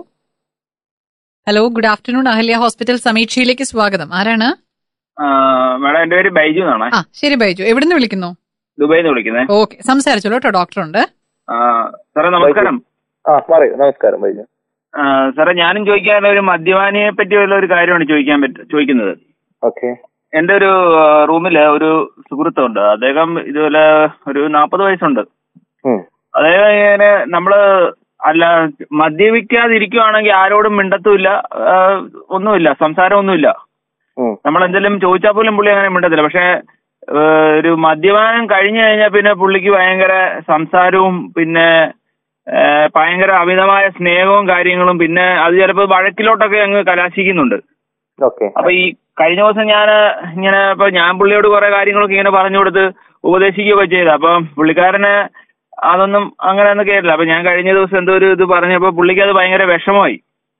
hello good afternoon Ahalya hospital സമീക്ഷയിലേക്ക് സ്വാഗതം ആരാണ് ആ, മാഡം എന്റെ പേര് ബൈജു എന്നാണ് ആ ശരി ബൈജു എവിടുന്ന് വിളിക്കുന്നു ദുബായിൽ നിന്ന് വിളിക്കുന്നത് ഓക്കെ സംസാരിച്ചോളൂ കേട്ടോ ഡോക്ടറുണ്ട് സാറേ നമസ്കാരം ആ പറയൂ നമസ്കാരം വൈദ്യ ആ, സാറേ ഞാനും ചോദിക്കാനുള്ള ഒരു മദ്യപാനിയെ പറ്റിയുള്ള ഒരു കാര്യമാണ് ചോദിക്കാൻ പറ്റ ചോദിക്കുന്നത് ഓക്കെ എന്റെ ഒരു ആ, റൂമില് ഒരു സുഹൃത്തുണ്ട് അദ്ദേഹം ഇതുപോലെ ഒരു നാൽപ്പത് വയസ്സുണ്ട് അദ്ദേഹം ഇങ്ങനെ നമ്മള് അല്ല മദ്യപിക്കാതിരിക്കുവാണെങ്കിൽ ആരോടും മിണ്ടത്തുമില്ല ആ, ഒന്നുമില്ല സംസാരമൊന്നുമില്ല നമ്മൾ എന്തെങ്കിലും ചോദിച്ചാൽ പോലും പുള്ളി അങ്ങനെ മിണ്ടത്തില്ല പക്ഷെ ഏഹ്, ഒരു മദ്യപാനം കഴിഞ്ഞു കഴിഞ്ഞാൽ പിന്നെ പുള്ളിക്ക് ഭയങ്കര സംസാരവും പിന്നെ ഏഹ്, ഭയങ്കര അമിതമായ സ്നേഹവും കാര്യങ്ങളും പിന്നെ അത് ചിലപ്പോൾ വഴക്കിലോട്ടൊക്കെ അങ്ങ് കലാശിക്കുന്നുണ്ട് ഓക്കെ അപ്പൊ ഈ കഴിഞ്ഞ ദിവസം ഞാൻ ഇങ്ങനെ ഇപ്പൊ ഞാൻ പുള്ളിയോട് കുറെ കാര്യങ്ങളൊക്കെ ഇങ്ങനെ പറഞ്ഞു കൊടുത്ത് ഉപദേശിക്കുകയൊക്കെ ചെയ്തു അപ്പൊ പുള്ളിക്കാരന് അതൊന്നും അങ്ങനെ ഒന്നും കേട്ടില്ല അപ്പൊ ഞാൻ കഴിഞ്ഞ ദിവസം എന്തോ ഒരു ഇത് പറഞ്ഞപ്പോ പുള്ളിക്ക് അത് ഭയങ്കര വിഷമമായി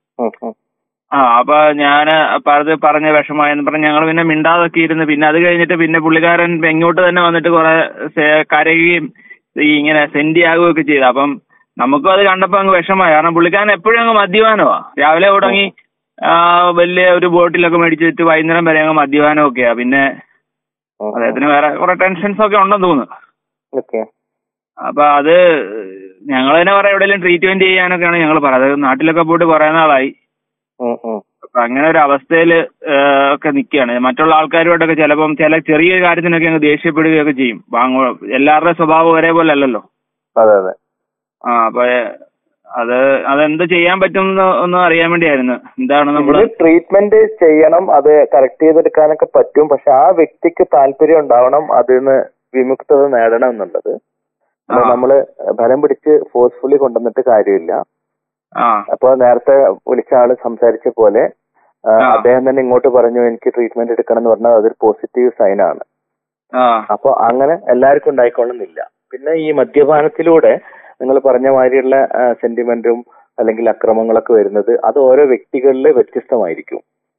ആ അപ്പൊ ഞാൻ പറഞ്ഞ് പറഞ്ഞ വിഷമായെന്ന് പറഞ്ഞ് ഞങ്ങൾ പിന്നെ മിണ്ടാതൊക്കെ ഇരുന്ന് പിന്നെ അത് കഴിഞ്ഞിട്ട് പിന്നെ പുള്ളിക്കാരൻ ഇങ്ങോട്ട് തന്നെ വന്നിട്ട് കുറെ സെ- കരയുകയും ഈ ഇങ്ങനെ സെന്റി ആകുകയൊക്കെ ചെയ്തു അപ്പം നമുക്കും അത് കണ്ടപ്പോ അങ്ങ് വിഷമായി കാരണം പുള്ളിക്കാരൻ എപ്പോഴും അങ്ങ് മദ്യപാനമാ രാവിലെ തുടങ്ങി ആ, വലിയ ഒരു ബോട്ടിലൊക്കെ മേടിച്ചിട്ട് വൈകുന്നേരം വരെ അങ്ങ് മദ്യപാനമൊക്കെയാ പിന്നെ അദ്ദേഹത്തിന് വേറെ കുറെ ടെൻഷൻസ് ഒക്കെ ഉണ്ടെന്ന് തോന്നുന്നു ഓക്കെ അപ്പൊ അത് ഞങ്ങൾ തന്നെ പറയാം എവിടെയെങ്കിലും ട്രീറ്റ്മെന്റ് ചെയ്യാനൊക്കെയാണ് ഞങ്ങൾ പറയുന്നത് അത് നാട്ടിലൊക്കെ പോയിട്ട് കുറെ നാളായി അപ്പൊ അങ്ങനെ ഒരു അവസ്ഥയിൽ ഒക്കെ നിൽക്കുകയാണ് മറ്റുള്ള ആൾക്കാരുമായിട്ടൊക്കെ ചിലപ്പം ചില ചെറിയ കാര്യത്തിനൊക്കെ അങ്ങ് ദേഷ്യപ്പെടുകയൊക്കെ ചെയ്യും അപ്പൊ അങ്ങ് എല്ലാവരുടെ സ്വഭാവം ഒരേപോലെ അല്ലല്ലോ അതെ അതെ ആ അപ്പൊ അത് അതെന്ത് ചെയ്യാൻ പറ്റും എന്ന് ഒന്ന് അറിയാൻ വേണ്ടിയായിരുന്നു എന്താണ് നമ്മൾ ഇതിന് ട്രീറ്റ്മെന്റ് ചെയ്യണം അത് കറക്റ്റ് ചെയ്തെടുക്കാനൊക്കെ പറ്റും പക്ഷെ ആ വ്യക്തിക്ക് താല്പര്യം ഉണ്ടാവണം അതിന് വിമുക്തത നേടണം എന്നുള്ളത് അല്ല ആ. നമ്മള് ഫലം പിടിച്ച് ഫോഴ്സ്ഫുള്ളി കൊണ്ടുവന്നിട്ട് കാര്യമില്ല ആ അപ്പൊ നേരത്തെ വിളിച്ച ആള് സംസാരിച്ച പോലെ ആ, ആ. അദ്ദേഹം തന്നെ ഇങ്ങോട്ട് പറഞ്ഞു എനിക്ക് ട്രീറ്റ്മെന്റ് എടുക്കണം എന്ന് പറഞ്ഞാൽ അതൊരു പോസിറ്റീവ് സൈൻ ആണ് ആ അപ്പൊ അങ്ങനെ എല്ലാവർക്കും ഉണ്ടായിക്കൊള്ളുന്നില്ല പിന്നെ ഈ മദ്യപാനത്തിലൂടെ നിങ്ങൾ പറഞ്ഞ മാതിരിയുള്ള സെന്റിമെന്റും അല്ലെങ്കിൽ അക്രമങ്ങളൊക്കെ വരുന്നത് അത് ഓരോ വ്യക്തികളിൽ വ്യത്യസ്തമായിരിക്കും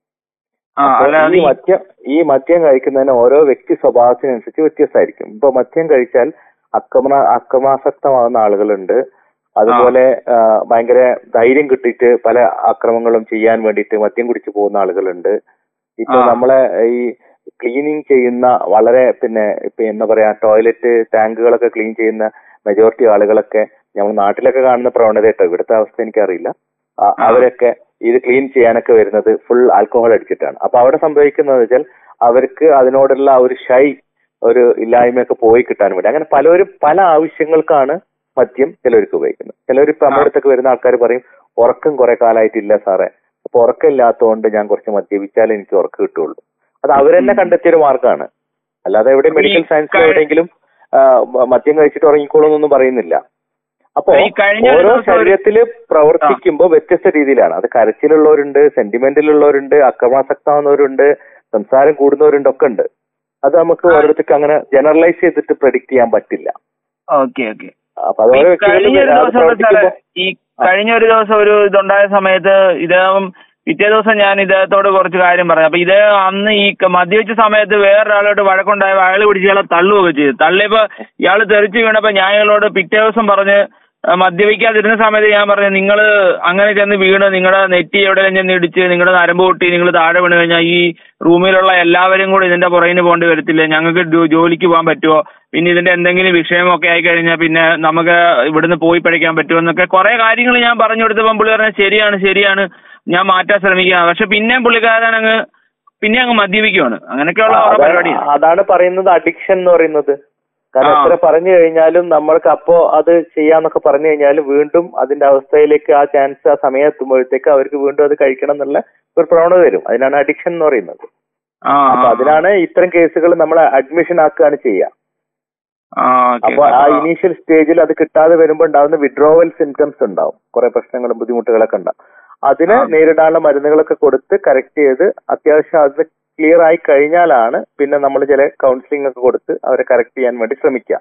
ആ അപ്പൊ അല്ലാതെ ഈ ഈ- മദ്യം ഈ മദ്യം കഴിക്കുന്നതിന് ഓരോ വ്യക്തി സ്വഭാവത്തിനനുസരിച്ച് വ്യത്യസ്തമായിരിക്കും ഇപ്പൊ മദ്യം കഴിച്ചാൽ അക്രമ അക്രമാസക്തമാകുന്ന ആളുകളുണ്ട് അതുപോലെ ആ, ഭയങ്കര ധൈര്യം കിട്ടിയിട്ട് പല അക്രമങ്ങളും ചെയ്യാൻ വേണ്ടിയിട്ട് മദ്യം കുടിച്ചു പോകുന്ന ആളുകളുണ്ട് ഇപ്പൊ ആ. നമ്മളെ ഈ ക്ലീനിങ് ചെയ്യുന്ന വളരെ പിന്നെ ഇപ്പൊ എന്താ പറയാ ടോയ്ലറ്റ് ടാങ്കുകളൊക്കെ ക്ലീൻ ചെയ്യുന്ന മെജോറിറ്റി ആളുകളൊക്കെ നമ്മൾ നാട്ടിലൊക്കെ കാണുന്ന പ്രവണത കേട്ടോ ഇവിടുത്തെ അവസ്ഥ എനിക്കറിയില്ല ആ, ആ. അവരൊക്കെ ഇത് ക്ലീൻ ചെയ്യാനൊക്കെ വരുന്നത് ഫുൾ ആൽക്കഹോൾ അടിച്ചിട്ടാണ് അപ്പൊ അവിടെ സംഭവിക്കുന്നത് വെച്ചാൽ അവർക്ക് അതിനോടുള്ള ആ ഒരു ഷൈ ഒരു ഇല്ലായ്മയൊക്കെ പോയി കിട്ടാൻ വേണ്ടി അങ്ങനെ പലരും പല ആവശ്യങ്ങൾക്കാണ് മദ്യം ചിലർക്ക് ഉപയോഗിക്കുന്നത് ചിലർ ഇപ്പൊ നമ്മുടെ അടുത്തൊക്കെ വരുന്ന ആൾക്കാർ പറയും ഉറക്കം കുറെ കാലമായിട്ടില്ല സാറേ അപ്പൊ ഉറക്കം ഇല്ലാത്തതുകൊണ്ട് ഞാൻ കുറച്ച് മദ്യപിച്ചാലേ എനിക്ക് ഉറക്കം കിട്ടുള്ളൂ അത് അവരെന്നെ കണ്ടെത്തിയൊരു മാർഗ്ഗമാണ് അല്ലാതെ എവിടെ ഈ മെഡിക്കൽ സയൻസിൽ കഴി- എവിടെയെങ്കിലും ആ, മ- മദ്യം കഴിച്ചിട്ട് ഉറങ്ങിക്കോളൂന്നൊന്നും പറയുന്നില്ല അപ്പോ ഈ കഴിഞ്ഞ ഒരു ഓരോ ദിവസം ഒരു- ശരീരത്തില് പ്രവർത്തിക്കുമ്പോൾ വ്യത്യസ്ത രീതിയിലാണ് അത് കരച്ചിലുള്ളവരുണ്ട് സെന്റിമെന്റിലുള്ളവരുണ്ട് അക്രമാസക്തമാവുന്നവരുണ്ട് സംസാരം കൂടുന്നവരുണ്ട് ഒക്കെ ഉണ്ട് അത് നമുക്ക് ആ. ഓരോരുത്തർക്ക് അങ്ങനെ ജനറലൈസ് ചെയ്തിട്ട് പ്രഡിക്ട് ചെയ്യാൻ പറ്റില്ല ഓക്കെ ഓക്കെ അപ്പൊ അത് ഓരോ ഈ കഴിഞ്ഞ ഒരു വ്യക്തികളിലും അത് ദിവസം സാറേ പ്രവർത്തിക്കുമ്പോ ഈ കഴിഞ്ഞ ഒരു ദിവസം ഒരു ഇതുണ്ടായ സമയത്ത് ഇദ്ദേഹം പിറ്റേ ദിവസം ഞാൻ ഇദ്ദേഹത്തോട് കുറച്ച് കാര്യം പറഞ്ഞു അപ്പൊ ഇദ്ദേഹം അന്ന് ഈ ക- മദ്യപിച്ച സമയത്ത് വേറൊരാളോട് വഴക്കുണ്ടായപ്പോ അയാൾ പിടിച്ച് ഇയാളെ തള്ളുകയൊക്കെ ചെയ്തു തള്ളിയപ്പോ ഇയാൾ തെറിച്ച് വീണപ്പോ ഞാൻ ഇയാളോട് പിറ്റേ ദിവസം പറഞ്ഞ് ആ, മദ്യപിക്കാതിരുന്ന സമയത്ത് ഞാൻ പറഞ്ഞു നിങ്ങൾ അങ്ങനെ ചെന്ന് വീണ് നിങ്ങളുടെ നെറ്റി എവിടെയെങ്കിലും ചെന്ന് ഇടിച്ച് നിങ്ങളുടെ നരമ്പ് പൊട്ടി നിങ്ങൾ താഴെ വീണ് കഴിഞ്ഞാൽ ഈ റൂമിലുള്ള എല്ലാവരും കൂടി ഇതിന്റെ പുറകിന് പോകേണ്ടി വരത്തില്ലേ ഞങ്ങൾക്ക് ജോ- ജോലിക്ക് പോകാൻ പറ്റുമോ പിന്നെ ഇതിന്റെ എന്തെങ്കിലും വിഷയമൊക്കെ ആയി കഴിഞ്ഞാൽ പിന്നെ നമുക്ക് ഇവിടുന്ന് പോയി പഠിക്കാൻ പറ്റുമോ എന്നൊക്കെ കുറെ കാര്യങ്ങൾ ഞാൻ പറഞ്ഞു കൊടുത്തപ്പോൾ പുള്ളി പറഞ്ഞ ശരിയാണ് ശരിയാണ് ഞാൻ മാറ്റാൻ ശ്രമിക്കുകയാണ് പക്ഷെ പിന്നെയും പുള്ളിക്കാരൻ അങ്ങ് പിന്നെ അങ്ങ് മദ്യപിക്കുവാണ് അങ്ങനെയൊക്കെയുള്ള ഓരോ അതാണ് പരിപാടിയാണ് അതാണ് പറയുന്നത് അഡിക്ഷൻ എന്ന് പറയുന്നത് കാരണം ആ. എത്ര പറഞ്ഞു കഴിഞ്ഞാലും നമ്മൾക്ക് അപ്പോ അത് ചെയ്യാന്നൊക്കെ പറഞ്ഞു കഴിഞ്ഞാലും വീണ്ടും അതിന്റെ അവസ്ഥയിലേക്ക് ആ ചാൻസ് ആ സമയം എത്തുമ്പോഴത്തേക്ക് അവർക്ക് വീണ്ടും അത് കഴിക്കണം എന്നുള്ള ഒരു പ്രവണത വരും അതിനാണ് അഡിക്ഷൻ എന്ന് പറയുന്നത് ആ അപ്പൊ അതിനാണ് ഇത്തരം കേസുകൾ നമ്മൾ അഡ്മിഷൻ ആക്കുകയാണ് ചെയ്യുക ആ ഓക്കെ അപ്പൊ ആ ഇനീഷ്യൽ സ്റ്റേജിൽ അത് കിട്ടാതെ വരുമ്പോൾ ഉണ്ടാകുന്ന വിഡ്രോവൽ സിംറ്റംസ് ഉണ്ടാവും കുറെ പ്രശ്നങ്ങളും ബുദ്ധിമുട്ടുകളൊക്കെ ഉണ്ടാവും അതിന് ആ. നേരിടാനുള്ള മരുന്നുകളൊക്കെ കൊടുത്ത് കറക്റ്റ് ചെയ്ത് അത്യാവശ്യം അത് ക്ലിയർ ആയി കഴിഞ്ഞാലാണ് പിന്നെ നമ്മൾ ചില കൗൺസിലിംഗ് ഒക്കെ കൊടുത്ത് അവരെ കറക്റ്റ് ചെയ്യാൻ വേണ്ടി ശ്രമിക്കുക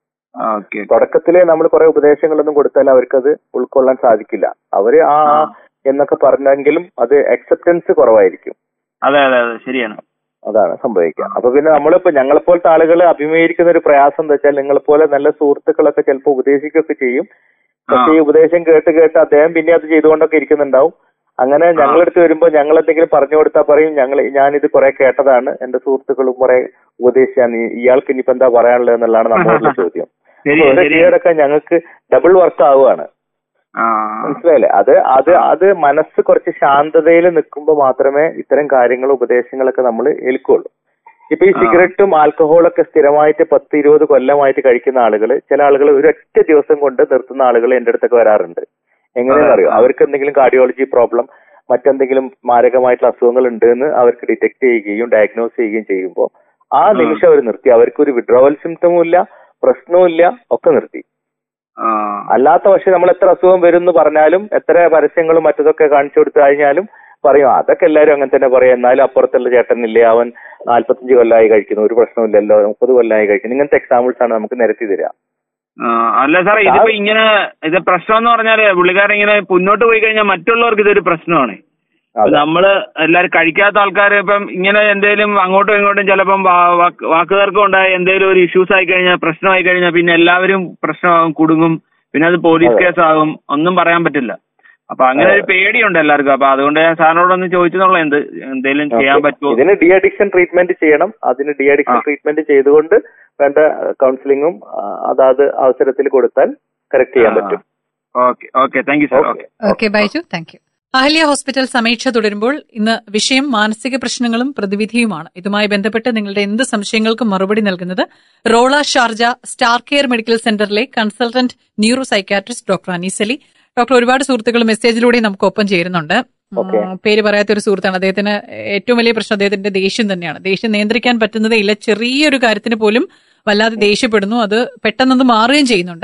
ഓക്കെ തുടക്കത്തിലെ നമ്മൾ കുറെ ഉപദേശങ്ങളൊന്നും കൊടുത്താൽ അവർക്കത് ഉൾക്കൊള്ളാൻ സാധിക്കില്ല അവര് ആ ആ എന്നൊക്കെ പറഞ്ഞെങ്കിലും അത് അക്സെപ്റ്റൻസ് കുറവായിരിക്കും അതെ അതെ അതെ ശരിയാണ് അതാണ് സംഭവിക്കുക അപ്പൊ പിന്നെ നമ്മളിപ്പോ ഞങ്ങളെപ്പോലത്തെ ആളുകൾ അഭിമുഖീകരിക്കുന്ന ഒരു പ്രയാസം എന്താ വെച്ചാൽ നിങ്ങളെപ്പോലെ നല്ല സുഹൃത്തുക്കളൊക്കെ ചിലപ്പോൾ ഉപദേശിക്കുകയൊക്കെ ചെയ്യും പക്ഷെ ഈ ഉപദേശം കേട്ട് കേട്ട് അദ്ദേഹം പിന്നെ അത് ചെയ്തുകൊണ്ടൊക്കെ ഇരിക്കുന്നുണ്ടാവും അങ്ങനെ ഞങ്ങളടുത്ത് വരുമ്പോൾ ഞങ്ങൾ എന്തെങ്കിലും പറഞ്ഞു കൊടുത്താൽ പറയും ഞങ്ങൾ ഞാനിത് കുറെ കേട്ടതാണ് എന്റെ സുഹൃത്തുക്കളും കുറെ ഉപദേശിച്ചാണ് ഈ- ഇയാൾക്ക് ഇനിയിപ്പോ എന്താ പറയാനുള്ളത് എന്നുള്ളതാണ് നമ്മളുടെ ചോദ്യം ശരി അപ്പൊ ഒരു ശരി കീഴടക്കം ഞങ്ങൾക്ക് ഡബിൾ വർക്ക് ആവുകയാണ് ആ മനസ്സിലായില്ലേ അത് അത് അത് മനസ്സ് കുറച്ച് ശാന്തതയിൽ നിൽക്കുമ്പോൾ മാത്രമേ ഇത്തരം കാര്യങ്ങൾ ഉപദേശങ്ങളൊക്കെ നമ്മൾ ഏൽക്കുള്ളൂ ഇപ്പൊ ഈ ആ. സിഗരറ്റും ആൽക്കഹോളൊക്കെ സ്ഥിരമായിട്ട് പത്ത് ഇരുപത് കൊല്ലമായിട്ട് കഴിക്കുന്ന ആളുകൾ ചില ആളുകൾ ഒരൊറ്റ ദിവസം കൊണ്ട് നിർത്തുന്ന ആളുകൾ എന്റെ അടുത്തൊക്കെ വരാറുണ്ട് എങ്ങനെയാണെന്ന് അറിയോ ആ. അവർക്ക് എന്തെങ്കിലും കാർഡിയോളജി പ്രോബ്ലം മറ്റെന്തെങ്കിലും മാരകമായിട്ടുള്ള അസുഖങ്ങൾ ഉണ്ട് എന്ന് അവർക്ക് ഡിറ്റക്ട് ചെയ്യുകയും ഡയഗ്നോസ് ചെയ്യുകയും ചെയ്യുമ്പോൾ ആ ആ. നിമിഷം അവർ നിർത്തി അവർക്ക് ഒരു വിഡ്രോവൽ സിംറ്റമും ഇല്ല പ്രശ്നവും ഇല്ല ഒക്കെ നിർത്തി ആ അല്ലാത്ത പക്ഷെ നമ്മൾ എത്ര അസുഖം വരും എന്ന് പറഞ്ഞാലും എത്ര പരസ്യങ്ങളും മറ്റതൊക്കെ കാണിച്ചു കൊടുത്തു കഴിഞ്ഞാലും പറയും "ആ, അതൊക്കെ എല്ലാവരും അങ്ങനെ തന്നെ പറയും എന്നാലും അപ്പുറത്തുള്ള ചേട്ടനില്ലേ അവൻ നാല്പത്തഞ്ച് കൊല്ലമായി കഴിക്കുന്നു ഒരു പ്രശ്നമില്ലല്ലോ മുപ്പത് കൊല്ലമായി കഴിക്കുന്നു ഇങ്ങനത്തെ എക്സാമ്പിൾസ് ആണ് നമുക്ക് നിരത്തി തരിക ആ, അല്ല സാറേ ഇതിപ്പോ ഇങ്ങനെ ഇത് പ്രശ്നം എന്ന് പറഞ്ഞാല് പുള്ളിക്കാരൻ ഇങ്ങനെ മുന്നോട്ട് പോയി കഴിഞ്ഞാൽ മറ്റുള്ളവർക്ക് ഇതൊരു പ്രശ്നമാണ് ഇപ്പൊ അതെ. നമ്മള് എല്ലാരും കഴിക്കാത്ത ആൾക്കാർ ഇപ്പം ഇങ്ങനെ എന്തേലും അങ്ങോട്ടും ഇങ്ങോട്ടും ചിലപ്പം വാ- വാക്ക് വാക്കുകൾക്കും ഉണ്ടായ എന്തേലും ഒരു ഇഷ്യൂസ് ആയി കഴിഞ്ഞാൽ പ്രശ്നമായി കഴിഞ്ഞാൽ പിന്നെ എല്ലാവരും പ്രശ്നമാകും കുടുങ്ങും പിന്നെ അത് പോലീസ് അതെ. കേസ് ആകും ഒന്നും പറയാൻ പറ്റില്ല അപ്പൊ അങ്ങനെ ഒരു പേടിയുണ്ട് എല്ലാവർക്കും അപ്പൊ അതുകൊണ്ട് ഞാൻ സാറിനോടൊന്ന് ചോദിച്ചെന്നുള്ള എന്ത് എന്തേലും ചെയ്യാൻ ഓക്കേ. പറ്റുമോ ഇതിന് ഡി അഡിക്ഷൻ ട്രീറ്റ്മെന്റ് ചെയ്യണം അതിന് ഡി അഡിക്ഷൻ ആ. ട്രീറ്റ്മെന്റ് ചെയ്തുകൊണ്ട് വേണ്ട കൗൺസിലിങ്ങും അതാത് അവസരത്തിൽ കൊടുത്താൽ കറക്റ്റ് ചെയ്യാൻ പറ്റും okay okay thank you sir okay okay okay Baiju thank you Ahalya hospital Sameeksha തുടരുമ്പോൾ ഇന്ന് വിഷയം മാനസിക പ്രശ്നങ്ങളും പ്രതിവിധിയുമാണ് ഇതുമായി ബന്ധപ്പെട്ട് നിങ്ങളുടെ എന്ത് സംശയങ്ങൾക്കും മറുപടി നൽകുന്നത് Rolla Sharjah star care medical സെന്ററിലെ consultant neuro psychiatrist doctor Aneesali doctor ഒരുപാട് സുഹൃത്തുക്കൾ മെസ്സേജിലൂടെ നമുക്ക് ഒപ്പം ചേരുന്നുണ്ട് ഉം, ഓക്കെ. പേര് പറയാത്ത ഒരു സുഹൃത്താണ് അദ്ദേഹത്തിന് ഏറ്റവും വലിയ പ്രശ്നം അദ്ദേഹത്തിന്റെ ദേഷ്യം തന്നെയാണ് ദേഷ്യം നിയന്ത്രിക്കാൻ പറ്റുന്നതേ ഇല്ല ചെറിയൊരു കാര്യത്തിന് പോലും വല്ലാതെ ദേഷ്യപ്പെടുന്നു അത് പെട്ടെന്നൊന്ന് മാറുകയും ചെയ്യുന്നുണ്ട്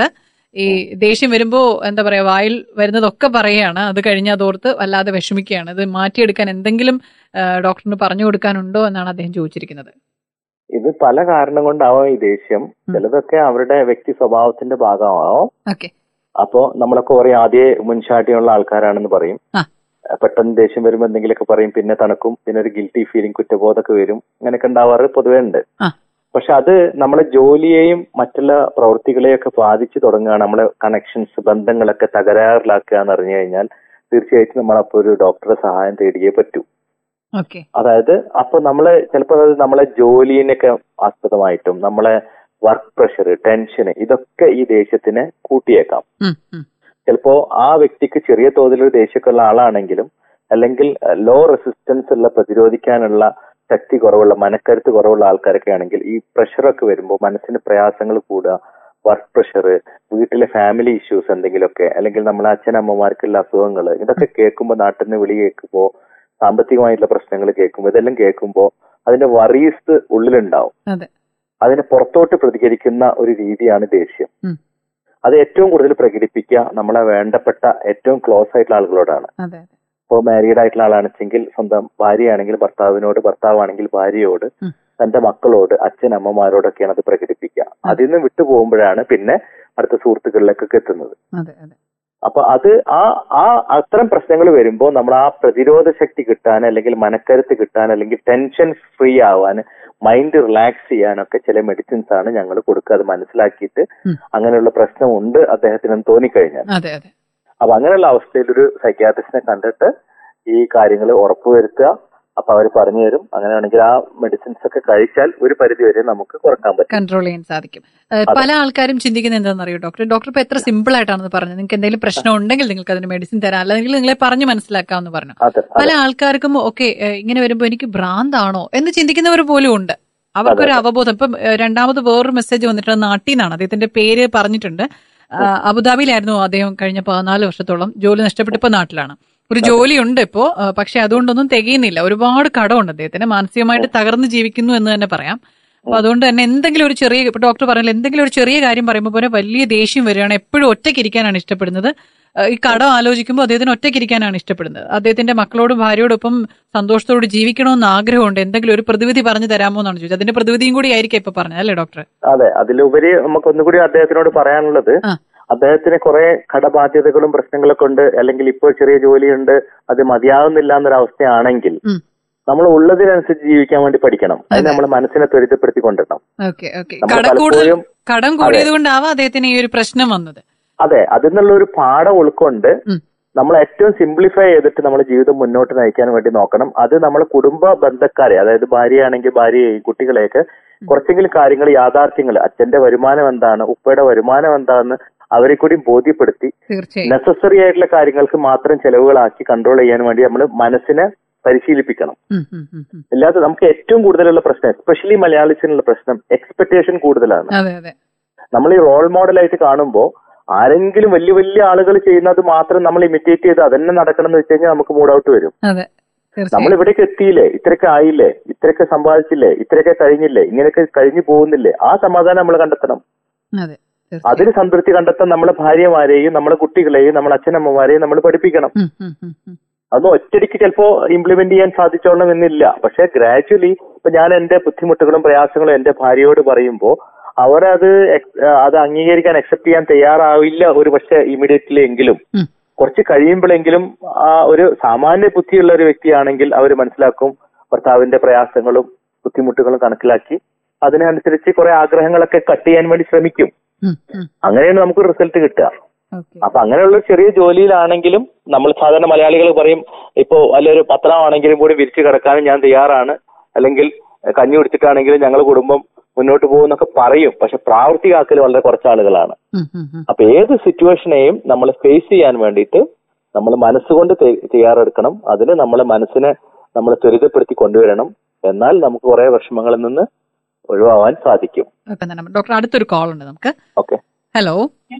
ഈ ദേഷ്യം വരുമ്പോ എന്താ പറയാ വായിൽ വരുന്നതൊക്കെ പറയാണ് അത് കഴിഞ്ഞ് അതോർത്ത് വല്ലാതെ വിഷമിക്കുകയാണ് ഇത് മാറ്റിയെടുക്കാൻ എന്തെങ്കിലും ആ, ഡോക്ടറിന് പറഞ്ഞു കൊടുക്കാനുണ്ടോ എന്നാണ് അദ്ദേഹം ചോദിച്ചിരിക്കുന്നത് ഇത് പല കാരണം കൊണ്ടാവാം ഈ ദേഷ്യം ചിലതൊക്കെ അവരുടെ വ്യക്തി സ്വഭാവത്തിന്റെ ഭാഗമാവാം ഓക്കെ അപ്പോ നമ്മളൊക്കെ പറയും ആദ്യ മുൻശാട്ടിയുള്ള ആൾക്കാരാണെന്ന് പറയും ആ. പെട്ടെന്ന് ദേഷ്യം വരുമ്പോൾ എന്തെങ്കിലുമൊക്കെ പറയും പിന്നെ തണുക്കും പിന്നെ ഒരു ഗിൽറ്റി ഫീലിംഗ് കുറ്റബോധമൊക്കെ വരും അങ്ങനെയൊക്കെ ഉണ്ടാവാറ് പൊതുവേ ഉണ്ട് ആ. പക്ഷെ അത് നമ്മളെ ജോലിയെയും മറ്റുള്ള പ്രവൃത്തികളെയൊക്കെ ബാധിച്ചു തുടങ്ങുകയാണ് നമ്മളെ കണക്ഷൻസ് ബന്ധങ്ങളൊക്കെ തകരാറിലാക്കുക എന്ന് അറിഞ്ഞു കഴിഞ്ഞാൽ തീർച്ചയായിട്ടും നമ്മൾ അപ്പോൾ ഒരു ഡോക്ടറെ സഹായം തേടിയേ പറ്റൂ ഓക്കെ അതായത് അപ്പൊ നമ്മള് ചിലപ്പോൾ അത് നമ്മളെ ജോലിനൊക്കെ ആസ്പദമായിട്ടും നമ്മളെ വർക്ക് പ്രഷർ ടെൻഷന് ഇതൊക്കെ ഈ ദേഷ്യത്തിന് കൂട്ടിയേക്കാം ചിലപ്പോ ആ വ്യക്തിക്ക് ചെറിയ തോതിൽ ഒരു ദേഷ്യമൊക്കെയുള്ള ആളാണെങ്കിലും അല്ലെങ്കിൽ ലോ റെസിസ്റ്റൻസ് ഉള്ള പ്രതിരോധിക്കാനുള്ള ശക്തി കുറവുള്ള മനക്കരുത്ത് കുറവുള്ള ആൾക്കാരൊക്കെ ആണെങ്കിൽ ഈ പ്രഷറൊക്കെ വരുമ്പോൾ മനസ്സിന് പ്രയാസങ്ങൾ കൂടുക വർക്ക് പ്രഷർ വീട്ടിലെ ഫാമിലി ഇഷ്യൂസ് എന്തെങ്കിലുമൊക്കെ അല്ലെങ്കിൽ നമ്മളെ അച്ഛനമ്മമാർക്കുള്ള അസുഖങ്ങൾ ഇതൊക്കെ കേൾക്കുമ്പോൾ നാട്ടിൽ നിന്ന് വിളി കേൾക്കുമ്പോൾ സാമ്പത്തികമായിട്ടുള്ള പ്രശ്നങ്ങൾ കേൾക്കുമ്പോൾ ഇതെല്ലാം കേൾക്കുമ്പോൾ അതിന്റെ വറീസ് ഉള്ളിലുണ്ടാവും അതെ അതിന് പുറത്തോട്ട് പ്രതികരിക്കുന്ന ഒരു രീതിയാണ് ദേഷ്യം ഉം. അത് ഏറ്റവും കൂടുതൽ പ്രകടിപ്പിക്കുക നമ്മളെ വേണ്ടപ്പെട്ട ഏറ്റവും ക്ലോസ് ആയിട്ടുള്ള ആളുകളോടാണ് അതെ അതെ ഇപ്പോൾ മാരീഡ് ആയിട്ടുള്ള ആളാണെച്ചെങ്കിൽ സ്വന്തം ഭാര്യയാണെങ്കിൽ ഭർത്താവിനോട് ഭർത്താവാണെങ്കിൽ ഭാര്യയോട് ഉം. തന്റെ മക്കളോട് അച്ഛൻ അമ്മമാരോടൊക്കെയാണ് അത് പ്രകടിപ്പിക്കുക അതിൽ നിന്ന് വിട്ടുപോകുമ്പോഴാണ് പിന്നെ അടുത്ത സുഹൃത്തുക്കളിലേക്കൊക്കെ എത്തുന്നത് അതെ അതെ അപ്പൊ അത് ആ ആ അത്തരം പ്രശ്നങ്ങൾ വരുമ്പോൾ നമ്മൾ ആ പ്രതിരോധ ശക്തി കിട്ടാൻ അല്ലെങ്കിൽ മനക്കരുത്ത് കിട്ടാൻ അല്ലെങ്കിൽ ടെൻഷൻ ഫ്രീ ആവാൻ മൈൻഡ് റിലാക്സ് ചെയ്യാനൊക്കെ ചില മെഡിസിൻസ് ആണ് ഞങ്ങൾ കൊടുക്കുക അത് മനസ്സിലാക്കിയിട്ട് ഉം. അങ്ങനെയുള്ള പ്രശ്നമുണ്ട് അദ്ദേഹത്തിന് തോന്നിക്കഴിഞ്ഞാൽ അതെ അതെ അപ്പൊ അങ്ങനെയുള്ള അവസ്ഥയിൽ ഒരു സൈക്യാട്രിസ്റ്റിനെ കണ്ടിട്ട് ഈ കാര്യങ്ങൾ ഉറപ്പുവരുത്തുക അപ്പൊ അവർ പറഞ്ഞു തരും അങ്ങനെയാണെങ്കിൽ ആ മെഡിസിൻസ് ഒക്കെ കഴിച്ചാൽ ഒരു പരിധി വരെ നമുക്ക് കുറക്കാൻ പറ്റും കൺട്രോൾ ചെയ്യാൻ സാധിക്കും ഏഹ് പല ആൾക്കാരും ചിന്തിക്കുന്നത് എന്താണെന്ന് അറിയോ ഡോക്ടർ ഡോക്ടർ ഇപ്പൊ എത്ര സിമ്പിൾ ആയിട്ടാണെന്ന് പറഞ്ഞത് നിങ്ങൾക്ക് എന്തെങ്കിലും പ്രശ്നം ഉണ്ടെങ്കിൽ നിങ്ങൾക്ക് അതിന് മെഡിസിൻ തരാം അല്ലെങ്കിൽ നിങ്ങളെ പറഞ്ഞു മനസ്സിലാക്കാമെന്ന് പറഞ്ഞു അതെ പല ആൾക്കാർക്കും ഓക്കെ ഇങ്ങനെ വരുമ്പോ എനിക്ക് ഭ്രാന്താണോ എന്ന് ചിന്തിക്കുന്നവർ പോലും ഉണ്ട് അവർക്കൊരു അവബോധം ഇപ്പം ഏഹ്, രണ്ടാമത് വേറൊരു മെസ്സേജ് വന്നിട്ടുണ്ട് നാട്ടിൽ നിന്നാണ് അദ്ദേഹത്തിന്റെ പേര് പറഞ്ഞിട്ടുണ്ട് ആ, അബുദാബിയിലായിരുന്നു അദ്ദേഹം കഴിഞ്ഞ പതിനാല് വർഷത്തോളം ജോലി നഷ്ടപ്പെട്ട് ഇപ്പൊ നാട്ടിലാണ് ഒരു ജോലിയുണ്ട് ഇപ്പോ ആ, പക്ഷെ അതുകൊണ്ടൊന്നും തികയുന്നില്ല ഒരുപാട് കടമുണ്ട് അദ്ദേഹത്തിന് മാനസികമായിട്ട് തകർന്ന് ജീവിക്കുന്നു എന്ന് തന്നെ പറയാം അപ്പൊ അതുകൊണ്ട് തന്നെ എന്തെങ്കിലും ഒരു ചെറിയ ഇപ്പൊ ഡോക്ടർ പറഞ്ഞാൽ എന്തെങ്കിലും ഒരു ചെറിയ കാര്യം പറയുമ്പോൾ പോലെ വലിയ ദേഷ്യം വരികയാണ് എപ്പോഴും ഒറ്റയ്ക്കിരിക്കാനാണ് ഇഷ്ടപ്പെടുന്നത് ആ, ഈ കടം ആലോചിക്കുമ്പോൾ അദ്ദേഹത്തിന് ഒറ്റയ്ക്കിരിക്കാനാണ് ഇഷ്ടപ്പെടുന്നത് അദ്ദേഹത്തിന്റെ മക്കളോടും ഭാര്യയോടൊപ്പം സന്തോഷത്തോട് ജീവിക്കണമെന്ന് ആഗ്രഹമുണ്ട് എന്തെങ്കിലും ഒരു പ്രതിവിധി പറഞ്ഞു തരാമോ എന്നാണ് ചോദിച്ചത് അതിന്റെ പ്രതിവിധിയും കൂടി ആയിരിക്കും ഇപ്പൊ പറഞ്ഞത് അല്ലേ ഡോക്ടർ അതെ അതിലുപരി നമുക്ക് ഒന്നുകൂടി അദ്ദേഹത്തിനോട് പറയാനുള്ളത് ആ. അദ്ദേഹത്തിന് കുറെ കടബാധ്യതകളും പ്രശ്നങ്ങളൊക്കെ ഉണ്ട് അല്ലെങ്കിൽ ഇപ്പോൾ ചെറിയ ജോലിയുണ്ട് അത് മതിയാവുന്നില്ല എന്നൊരവസ്ഥയാണെങ്കിൽ ഉം. നമ്മൾ ഉള്ളതിനനുസരിച്ച് ജീവിക്കാൻ വേണ്ടി പഠിക്കണം അതിന് നമ്മൾ മനസ്സിനെ ത്വരിതപ്പെടുത്തി കൊണ്ടിടണം ഓക്കെ ഓക്കെ നമ്മൾ കടം കൂടുതൽ പലപ്പോഴും- കടം കൂടിയത് കൊണ്ടാവാം അദ്ദേഹത്തിന് ഈ ഒരു പ്രശ്നം വന്നത് അതെ അതിൽ നിന്നുള്ള ഒരു പാഠം ഉൾക്കൊണ്ട് ഉം. നമ്മൾ ഏറ്റവും സിംപ്ലിഫൈ ചെയ്തിട്ട് നമ്മുടെ ജീവിതം മുന്നോട്ട് നയിക്കാൻ വേണ്ടി നോക്കണം അത് നമ്മളെ കുടുംബ ബന്ധക്കാരെ അതായത് ഭാര്യയാണെങ്കിൽ ഭാര്യയെയും കുട്ടികളെയൊക്കെ കുറച്ചെങ്കിലും കാര്യങ്ങൾ യാഥാർത്ഥ്യങ്ങൾ അച്ഛന്റെ വരുമാനം എന്താണ് ഉപ്പയുടെ വരുമാനം എന്താണെന്ന് അവരെ കൂടി ബോധ്യപ്പെടുത്തി തീർച്ചയായും നെസസറി ആയിട്ടുള്ള കാര്യങ്ങൾക്ക് മാത്രം ചെലവുകളാക്കി കൺട്രോൾ ചെയ്യാൻ വേണ്ടി നമ്മൾ മനസ്സിനെ പരിശീലിപ്പിക്കണം ഉം, ഉം, ഉം, ഉം. അല്ലാതെ നമുക്ക് ഏറ്റവും കൂടുതലുള്ള പ്രശ്നം എസ്പെഷ്യലി മലയാളീസിനുള്ള പ്രശ്നം എക്സ്പെക്ടേഷൻ കൂടുതലാണ് അതെ അതെ നമ്മൾ ഈ റോൾ മോഡലായിട്ട് കാണുമ്പോൾ ആരെങ്കിലും വലിയ വലിയ ആളുകൾ ചെയ്യുന്നത് മാത്രം നമ്മൾ ഇമിറ്റേറ്റ് ചെയ്ത് അതന്നെ നടക്കണം എന്ന് വെച്ച് കഴിഞ്ഞാൽ നമുക്ക് മൂഡ് ഔട്ട് വരും അതെ നമ്മൾ തീർച്ചയായും ഇവിടേക്ക് എത്തിയില്ലേ ഇത്രയൊക്കെ ആയില്ലേ ഇത്രയൊക്കെ സമ്പാദിച്ചില്ലേ ഇത്രയൊക്കെ കഴിഞ്ഞില്ലേ ഇങ്ങനെയൊക്കെ കഴിഞ്ഞു പോകുന്നില്ലേ ആ സമാധാനം നമ്മൾ കണ്ടെത്തണം അതെ തീർച്ചയായും അതിന് സംതൃപ്തി കണ്ടെത്താൻ നമ്മളെ ഭാര്യമാരെയും നമ്മളെ കുട്ടികളെയും നമ്മളെ അച്ഛനമ്മമാരെയും നമ്മൾ പഠിപ്പിക്കണം ഉം, ഉം, ഉം, ഉം. അതൊന്നും ഒറ്റയടിക്ക് ചിലപ്പോ ഇംപ്ലിമെന്റ് ചെയ്യാൻ സാധിച്ചോളണം എന്നില്ല പക്ഷെ ഗ്രാജുവലി ഇപ്പൊ ഞാൻ എന്റെ ബുദ്ധിമുട്ടുകളും പ്രയാസങ്ങളും എന്റെ ഭാര്യയോട് പറയുമ്പോൾ അവരത് ex- അത് അംഗീകരിക്കാൻ അക്സെപ്റ്റ് ചെയ്യാൻ തയ്യാറാവില്ല ഒരു പക്ഷെ ഇമീഡിയറ്റ്ലി എങ്കിലും ഉം. കുറച്ച് കഴിയുമ്പോഴെങ്കിലും ആ ഒരു സാമാന്യ ബുദ്ധിയുള്ള ഒരു വ്യക്തിയാണെങ്കിൽ അവർ മനസ്സിലാക്കും ഭർത്താവിന്റെ പ്രയാസങ്ങളും ബുദ്ധിമുട്ടുകളും കണക്കിലാക്കി അതിനനുസരിച്ച് കുറെ ആഗ്രഹങ്ങളൊക്കെ കട്ട് ചെയ്യാൻ വേണ്ടി ശ്രമിക്കും ഉം, ഉം. അങ്ങനെയാണ് നമുക്ക് റിസൾട്ട് കിട്ടുക ഓക്കെ അപ്പൊ അങ്ങനെയുള്ള ഒരു ചെറിയ ജോലിയിലാണെങ്കിലും നമ്മൾ സാധാരണ മലയാളികൾ പറയും ഇപ്പോ അല്ലൊരു പത്രമാണെങ്കിലും കൂടി വിരിച്ചു കിടക്കാനും ഞാൻ തയ്യാറാണ് അല്ലെങ്കിൽ കഞ്ഞി കുടിച്ചിട്ടാണെങ്കിലും ഞങ്ങൾ കുടുംബം മുന്നോട്ട് പോകുന്നൊക്കെ പറയും പക്ഷെ പ്രാവർത്തികാക്കൽ വളരെ കുറച്ച് ആളുകളാണ് ഉം, ഉം, ഉം. അപ്പൊ ഏത് സിറ്റുവേഷനെയും നമ്മൾ ഫേസ് ചെയ്യാൻ വേണ്ടിയിട്ട് നമ്മൾ മനസ്സുകൊണ്ട് തെ- തയ്യാറെടുക്കണം അതിന് നമ്മളെ മനസ്സിനെ നമ്മൾ ത്വരിതപ്പെടുത്തി കൊണ്ടുവരണം എന്നാൽ നമുക്ക് കുറെ വിഷമങ്ങളിൽ നിന്ന് ഒഴിവാവാൻ സാധിക്കും ഓക്കെ എന്താണ് ഡോക്ടർ അടുത്തൊരു കോൾ ഉണ്ട് നമുക്ക് okay hello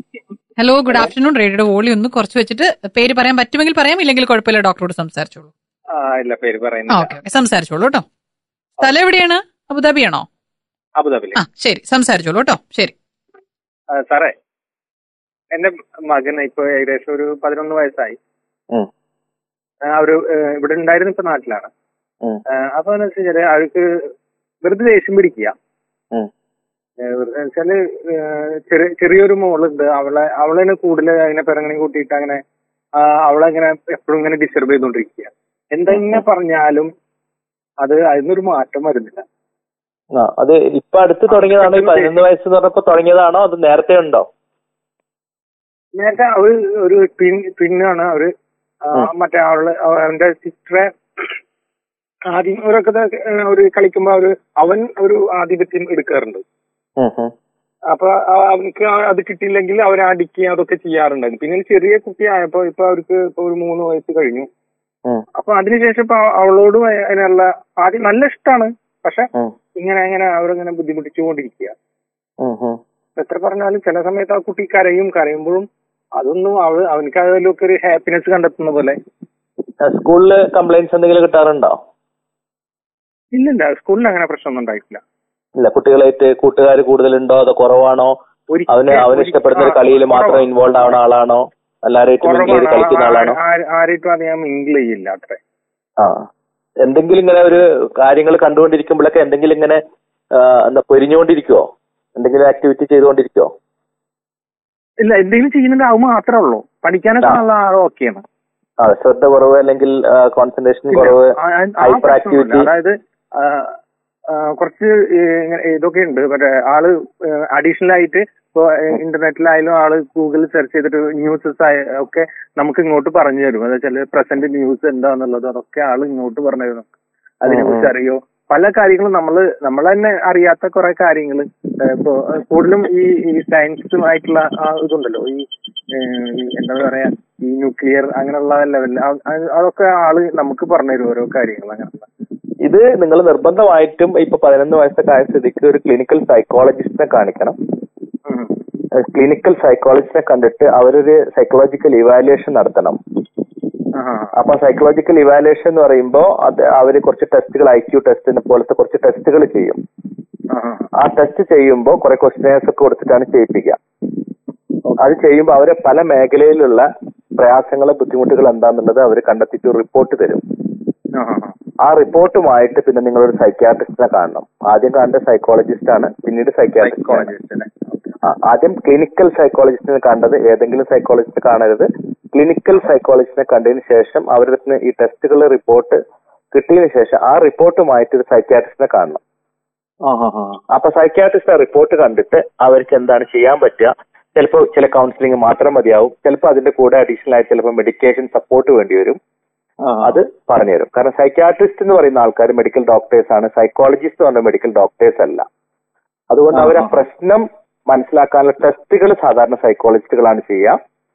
hello good afternoon റേഡിയോയുടെ വോളി ഒന്ന് കുറച്ച് വെച്ചിട്ട് പേര് പറയാൻ പറ്റുമെങ്കിൽ പറയാം ഇല്ലെങ്കിൽ കുഴപ്പമില്ല ഡോക്ടറോട് സംസാരിച്ചോളൂ ആ ഇല്ല പേര് ആ പറയുന്നില്ല ഓക്കെ ഓക്കെ സംസാരിച്ചോളൂ കേട്ടോ സ്ഥലം എവിടെയാണ് അബുദാബിയാണോ അബുദാബിയിലെ ആ ശരി സംസാരിച്ചോളൂ കേട്ടോ ശരി ആ, സാറേ എന്റെ മകന് ഇപ്പൊ ഏകദേശം ഒരു പതിനൊന്ന് വയസ്സായി ഉം. ആ, അവര് ഏഹ്, ഇവിടെ ഉണ്ടായിരുന്നു ഇപ്പൊ നാട്ടിലാണ് ഉം. ആ, അപ്പൊ എന്ന് വെച്ച് കഴിഞ്ഞാല് അവർക്ക് വെറുതെ ദേഷ്യം പിടിക്കുക ഉം. ഏഹ്, വെറുതെ വെച്ചാല് ഏഹ്, ചെറിയ ചെറിയൊരു മോളുണ്ട് അവളെ അവളെ കൂടുതൽ അതിനെ പിറങ്ങനെ കൂട്ടിയിട്ട് അങ്ങനെ ആ, അവളെ ഇങ്ങനെ എപ്പോഴും ഇങ്ങനെ ഡിസ്റ്റർബ് ചെയ്തോണ്ടിരിക്കുക എന്തെങ്ങനെ പറഞ്ഞാലും അത് അതിനൊരു മാറ്റം വരുന്നില്ല ആ അത് ഇപ്പൊ അടുത്ത് തുടങ്ങിയതാണോ ഈ പതിനൊന്ന് വയസ്സ് എന്ന് പറഞ്ഞപ്പോ തുടങ്ങിയതാണോ അത് നേരത്തെ ഉണ്ടോ നേരത്തെ അവര് ഒരു ട്വിൻ ട്വിന്നാണ് അവര് ആ, ഉം. മറ്റേ അവള് അവന്റെ സിസ്റ്ററെ ആദ്യം അവരൊക്കെ ഇത്, ഏഹ്, ഒരു കളിക്കുമ്പോ അവര് അവൻ ഒരു ആധിപത്യം എടുക്കാറുണ്ട് ഉം, ഉം. അപ്പൊ ആ- അവർക്ക് ആ അത് കിട്ടിയില്ലെങ്കിൽ അവരെ അടിക്കുകയും അതൊക്കെ ചെയ്യാറുണ്ടായിരുന്നു പിന്നെ ഒരു ചെറിയ കുട്ടിയായപ്പോ ഇപ്പൊ അവർക്ക് ഇപ്പൊ ഒരു മൂന്ന് വയസ്സ് കഴിഞ്ഞു ഉം. അപ്പൊ അതിനുശേഷം ഇപ്പൊ അവളോടും അതിനുള്ള ആദ്യം നല്ല ഇഷ്ടമാണ് പക്ഷെ ഉം. ഇങ്ങനെ ഇങ്ങനെ അവരിങ്ങനെ ബുദ്ധിമുട്ടിച്ചുകൊണ്ടിരിക്കുക ഉം, ഉം. എത്ര പറഞ്ഞാലും ചില സമയത്ത് ആ കുട്ടി കരയും കരയുമ്പോഴും അതൊന്നും അവ അവനക്ക് അതിലൊക്കെ ഒരു ഹാപ്പിനെസ് കണ്ടെത്തുന്ന പോലെ ആ, സ്കൂളില് കംപ്ലൈന്റ്സ് എന്തെങ്കിലും കിട്ടാറുണ്ടോ ഇല്ലില്ല സ്കൂളിൽ അങ്ങനെ പ്രശ്നമൊന്നും ഉണ്ടായിട്ടില്ല ഇല്ല കുട്ടികളായിട്ട് കൂട്ടുകാർ കൂടുതലുണ്ടോ അതോ കുറവാണോ ഒരിക്കൽ- അവന് അവന് ഒരിക്കൽ- ഇഷ്ടപ്പെടുന്ന ഒരു ആ, കളിയിൽ മാത്രം കുറവാ. ഇൻവോൾവ് ആവുന്ന ആളാണോ എല്ലാവരായിട്ടും മിങ്കിൾ ചെയ്ത് കളിക്കുന്ന ആളാണോ ആരായിട്ടും അധികം മിങ്കിൾ ചെയ്യില്ല അത്രേ ആ എന്തെങ്കിലും ഇങ്ങനെ ഒരു കാര്യങ്ങൾ കണ്ടുകൊണ്ടിരിക്കുമ്പോഴൊക്കെ എന്തെങ്കിലും ഇങ്ങനെ ആ, എന്താ പൊരിഞ്ഞുകൊണ്ടിരിക്കുവോ എന്തെങ്കിലും ആക്ടിവിറ്റി ചെയ്തുകൊണ്ടിരിക്കുവോ ഇല്ല എന്തെങ്കിലും ചെയ്യുന്നുണ്ട് അത് മാത്രമേ ഉള്ളൂ പഠിക്കാനൊക്കെ ആ. നല്ല ആൾ ഓക്കെയാണ് ആ ശ്രദ്ധ കുറവ് അല്ലെങ്കിൽ കോൺസെൻട്രേഷൻ ഇല്ല, കുറവ് ആ- ആ- ആ ഹൈപ്പർ പ്രശ്നമൊന്നുമില്ല. ആക്ടിവിറ്റി അതായത് ആ, ആ, കുറച്ച് ഈ ഇങ്ങനെ ഇതൊക്കെ ഉണ്ട് മറ്റേ ആള് അഡീഷണൽ ആയിട്ട് ഇപ്പൊ ഇന്റർനെറ്റിലായാലും ആള് ഗൂഗിളിൽ സെർച്ച് ചെയ്തിട്ട് ന്യൂസസ് ഒക്കെ നമുക്ക് ഇങ്ങോട്ട് പറഞ്ഞു തരും അതായത് വെച്ചാൽ പ്രസന്റ് ന്യൂസ് എന്താന്നുള്ളത് അതൊക്കെ ആള് ഇങ്ങോട്ട് പറഞ്ഞു തരും അതിനെ കുറിച്ച് അറിയോ പല കാര്യങ്ങളും നമ്മള് നമ്മൾ തന്നെ അറിയാത്ത കുറെ കാര്യങ്ങൾ ഇപ്പൊ കൂടുതലും ഈ ഈ സയൻസുമായിട്ടുള്ള ആ ഇതുണ്ടല്ലോ ഈ ഏഹ്, ഈ എന്താ പറയാ ഈ ന്യൂക്ലിയർ അങ്ങനെയുള്ള ലെവലിൽ അതൊക്കെ ആള് നമുക്ക് പറഞ്ഞു തരും ഓരോ കാര്യങ്ങൾ അങ്ങനെയുള്ള ഇത് നിങ്ങൾ നിർബന്ധമായിട്ടും ഇപ്പൊ പതിനൊന്ന് വയസ്സൊക്കെ ആയ സ്ഥിതിക്ക് ഒരു ക്ലിനിക്കൽ സൈക്കോളജിസ്റ്റിനെ കാണിക്കണം ഉം. ക്ലിനിക്കൽ സൈക്കോളജിസ്റ്റിനെ കണ്ടിട്ട് അവരൊരു സൈക്കോളജിക്കൽ ഇവാലുവേഷൻ നടത്തണം ആഹാ. അപ്പൊ സൈക്കോളജിക്കൽ ഇവാലുവേഷൻ എന്ന് പറയുമ്പോൾ അത് അവര് കുറച്ച് ടെസ്റ്റുകൾ ഐ ക്യു ടെസ്റ്റിനെ പോലത്തെ കുറച്ച് ടെസ്റ്റുകൾ ചെയ്യും ആഹാ. ആ ടെസ്റ്റ് ചെയ്യുമ്പോൾ കുറെ ക്വസ്റ്റ്യൻസ് ഒക്കെ കൊടുത്തിട്ടാണ് ചെയ്യിപ്പിക്കുക അത് ചെയ്യുമ്പോൾ അവരെ പല മേഖലയിലുള്ള പ്രയാസങ്ങൾ ബുദ്ധിമുട്ടുകൾ എന്താന്നുള്ളത് അവർ കണ്ടെത്തിയിട്ട് റിപ്പോർട്ട് തരും ആഹാ. ആ റിപ്പോർട്ടുമായിട്ട് പിന്നെ നിങ്ങളൊരു സൈക്യാട്രിസ്റ്റിനെ കാണണം ആദ്യം കാണേണ്ട സൈക്കോളജിസ്റ്റ് ആണ് പിന്നീട് സൈക്യാട്രിസ്റ്റ് Psychologist അല്ലേ? ആ, ആദ്യം ക്ലിനിക്കൽ സൈക്കോളജിസ്റ്റിനെ കണ്ടത് ഏതെങ്കിലും സൈക്കോളജിസ്റ്റ് കാണരുത് ക്ലിനിക്കൽ സൈക്കോളജിസ്റ്റിനെ കണ്ടതിന് ശേഷം അവരുടെ അടുത്ത് ഈ ടെസ്റ്റുകൾ റിപ്പോർട്ട് കിട്ടിയതിന് ശേഷം ആ റിപ്പോർട്ടുമായിട്ട് ഒരു സൈക്യാട്രിസ്റ്റിനെ കാണണം ആഹാ. അപ്പൊ സൈക്യാട്രിസ്റ്റ് ആ റിപ്പോർട്ട് കണ്ടിട്ട് അവർക്ക് എന്താണ് ചെയ്യാൻ പറ്റുക ചിലപ്പോൾ ചില കൗൺസിലിംഗ് മാത്രം മതിയാവും ചിലപ്പോൾ അതിന്റെ കൂടെ അഡീഷണൽ ആയിട്ട് ചിലപ്പോൾ മെഡിക്കേഷൻ സപ്പോർട്ട് വേണ്ടി വരും ആഹാ. അത് പറഞ്ഞുതരും കാരണം സൈക്യാട്രിസ്റ്റ് എന്ന് പറയുന്ന ആൾക്കാർ മെഡിക്കൽ ഡോക്ടേഴ്സ് ആണ് സൈക്കോളജിസ്റ്റ് എന്ന് പറഞ്ഞ മെഡിക്കൽ ഡോക്ടേഴ്സ് അല്ല അതുകൊണ്ട് അവർ ആ ആഹാ. പ്രശ്നം മനസ്സിലാക്കാനുള്ള ടെസ്റ്റുകൾ സാധാരണ സൈക്കോളജിസ്റ്റുകളാണ് ചെയ്യുക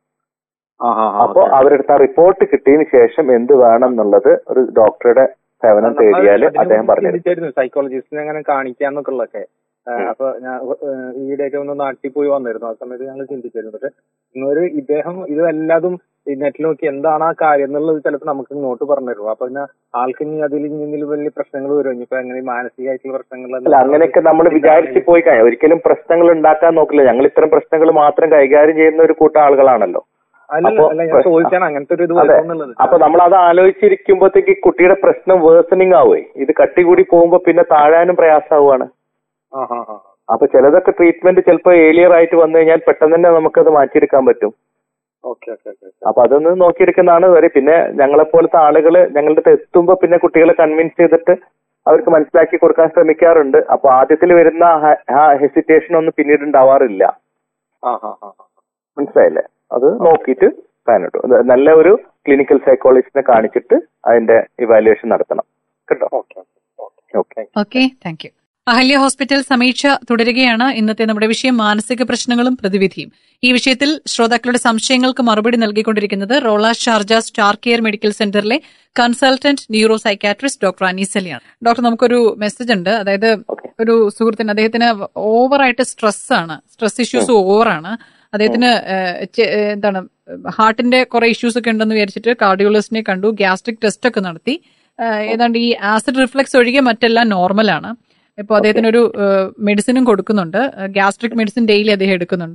ആഹാ. അപ്പോ അവരെടുത്ത് ആ റിപ്പോർട്ട് കിട്ടിയതിന് ശേഷം എന്ത് വേണം എന്നുള്ളത് ഒരു ഡോക്ടറുടെ സേവനം തേടിയാല് അദ്ദേഹം പറഞ്ഞുതരും സൈക്കോളജിസ്റ്റിനെ അങ്ങനെ കാണിക്കാന്നൊക്കെ ഉള്ളതൊക്കെ ആ, ഉം. അപ്പൊ ഞാൻ ഏഹ്, ഈയിടെയൊക്കെ ഒന്ന് നാട്ടിൽ പോയി വന്നിരുന്നു ആ സമയത്ത് ഞങ്ങൾ ചിന്തിച്ചിരുന്നു പക്ഷെ ഇന്നൊരു ഇദ്ദേഹം ഇത് എല്ലാതും ഈ നെറ്റിൽ നോക്കി എന്താണ് ആ കാര്യം എന്നുള്ളത് ചിലപ്പോൾ നമുക്ക് ഇങ്ങോട്ട് പറഞ്ഞു തരും അപ്പൊ പിന്നെ ആൾക്ക് ഇനി അതിൽ ഇനി വലിയ പ്രശ്നങ്ങൾ വരും ഇനിയിപ്പോ അങ്ങനെ മാനസികമായിട്ടുള്ള പ്രശ്നങ്ങൾ അല്ല അങ്ങനെയൊക്കെ നമ്മൾ വിചാരിച്ച് പോയി കഴിഞ്ഞാൽ ഒരിക്കലും പ്രശ്നങ്ങൾ ഉണ്ടാക്കാൻ നോക്കില്ല ഞങ്ങൾ ഇത്തരം പ്രശ്നങ്ങൾ മാത്രം കൈകാര്യം ചെയ്യുന്ന ഒരു കൂട്ടം ആളുകളാണല്ലോ അല്ല അപ്പൊ അല്ല ഞാൻ പ്രശ്നം- ചോദിച്ചാണ് അങ്ങനത്തെ ഒരു ഇത് അതെ വരുമെന്നുള്ളത് അപ്പൊ നമ്മൾ അത് ആലോചിച്ചിരിക്കുമ്പോഴത്തേക്ക് കുട്ടിയുടെ പ്രശ്നം വേഴ്സണിങ് ആവുമേ ഇത് കട്ടി കൂടി പോകുമ്പോ പിന്നെ താഴാനും പ്രയാസമാവുകയാണ് ആഹാ ആ അപ്പൊ ചിലതൊക്കെ ട്രീറ്റ്മെന്റ് ചിലപ്പോൾ ഏലിയർ ആയിട്ട് വന്നു കഴിഞ്ഞാൽ പെട്ടെന്ന് തന്നെ നമുക്കത് മാറ്റിയെടുക്കാൻ പറ്റും ഓക്കെ ഓക്കെ ഓക്കെ അപ്പൊ അതൊന്ന് നോക്കിയെടുക്കുന്നതാണ് വരെ പിന്നെ ഞങ്ങളെ പോലത്തെ ആളുകൾ ഞങ്ങളുടെ അടുത്ത് എത്തുമ്പോ പിന്നെ കുട്ടികളെ കൺവിൻസ് ചെയ്തിട്ട് അവർക്ക് മനസ്സിലാക്കി കൊടുക്കാൻ ശ്രമിക്കാറുണ്ട് അപ്പൊ ആദ്യത്തിൽ വരുന്ന ആ ഹെസിറ്റേഷൻ ഒന്നും പിന്നീട് ഉണ്ടാവാറില്ല ആ ആ ആ മനസ്സിലായില്ലേ അത് നോക്കിയിട്ട് പ്ലാൻ ഇട്ടു അത് നല്ല ഒരു ക്ലിനിക്കൽ സൈക്കോളജിസ്റ്റിനെ കാണിച്ചിട്ട് അതിന്റെ ഇവാലുവേഷൻ നടത്തണം കേട്ടോ okay okay okay thank you Ahalya hospital Sameeksha തുടരുകയാണ് ഇന്നത്തെ നമ്മുടെ വിഷയം മാനസിക പ്രശ്നങ്ങളും പ്രതിവിധിയും ഈ വിഷയത്തിൽ ശ്രോതാക്കളുടെ സംശയങ്ങൾക്ക് മറുപടി നൽകിക്കൊണ്ടിരിക്കുന്നത് Rolla Sharjah star care medical സെന്ററിലെ കൺസൾട്ടന്റ് ന്യൂറോ സൈക്കാട്രിസ്റ്റ് ഡോക്ടർ അനീസലിയാണ് ഡോക്ടർ നമുക്കൊരു മെസ്സേജ് ഉണ്ട് അതായത് ഒരു സുഹൃത്തിന് അദ്ദേഹത്തിന് ഓവറായിട്ട് സ്ട്രെസ് ആണ് സ്ട്രെസ് ഇഷ്യൂസ് ഓവറാണ് അദ്ദേഹത്തിന് ഏഹ്, ചെ- ഏഹ്, എന്താണ് ഹാർട്ടിന്റെ കുറെ ഇഷ്യൂസ് ഒക്കെ ഉണ്ടെന്ന് വിചാരിച്ചിട്ട് കാർഡിയോളജിസ്റ്റിനെ കണ്ടു ഗ്യാസ്ട്രിക് ടെസ്റ്റ് ഒക്കെ നടത്തി ഏഹ്, ഏതാണ്ട് ഈ ആസിഡ് റിഫ്ലക്സ് ഒഴികെ മറ്റെല്ലാം നോർമലാണ് ഇപ്പോൾ അദ്ദേഹത്തിന് ഒരു മെഡിസിനും കൊടുക്കുന്നുണ്ട് ഗ്യാസ്ട്രിക് മെഡിസിൻ ഡെയിലി അദ്ദേഹം എടുക്കുന്നുണ്ട്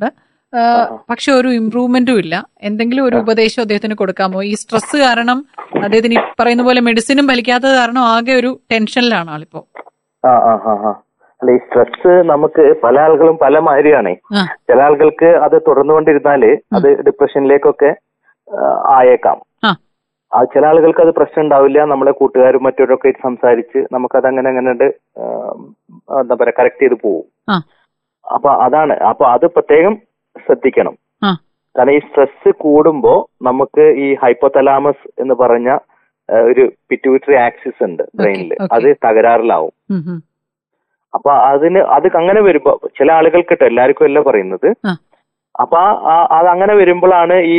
ആ, പക്ഷെ ഒരു ഇമ്പ്രൂവ്മെന്റും ഇല്ല എന്തെങ്കിലും ഒരു ഉപദേശം അദ്ദേഹത്തിന് കൊടുക്കാമോ ഈ സ്ട്രെസ് കാരണം അദ്ദേഹത്തിന് ഈ പറയുന്ന പോലെ മെഡിസിനും ഫലിക്കാത്തത് കാരണം ആകെ ഒരു ടെൻഷനിലാണ് ആളിപ്പോ ആ ആ ആ ആ അല്ല ഈ സ്ട്രെസ് നമുക്ക് പല ആളുകളും പല മാതിരിയാണേ ആ ചില ആളുകൾക്ക് അത് തുടർന്നുകൊണ്ടിരുന്നാല് അത് ഡിപ്രഷനിലേക്കൊക്കെ ആ, ആയേക്കാം ആ ആ ചില ആളുകൾക്ക് അത് പ്രശ്നം ഉണ്ടാവില്ല നമ്മളെ കൂട്ടുകാരും മറ്റവരൊക്കെ ആയിട്ട് സംസാരിച്ച് നമുക്കത് അങ്ങനെ അങ്ങനെ ഉണ്ട്, ആ, എന്താ പറയാ കറക്റ്റ് ചെയ്ത് പോകും ആ അപ്പൊ അതാണ് അപ്പൊ അത് പ്രത്യേകം ശ്രദ്ധിക്കണം ആ കാരണം ഈ സ്ട്രെസ് കൂടുമ്പോ നമുക്ക് ഈ ഹൈപ്പോതലാമസ് എന്ന് പറഞ്ഞ ആ, ഒരു പിറ്റ്യൂട്ടറി ആക്സിസ് ഉണ്ട് ബ്രെയിനിൽ okay. അത് തകരാറിലാവും ഉം, ഉം. അപ്പൊ അതിന് അത് അങ്ങനെ വരുമ്പോ ചില ആളുകൾക്ക് കേട്ടോ എല്ലാവർക്കും അല്ല പറയുന്നത് ആ അപ്പൊ ആ- ആ- അത് അങ്ങനെ വരുമ്പോഴാണ് ഈ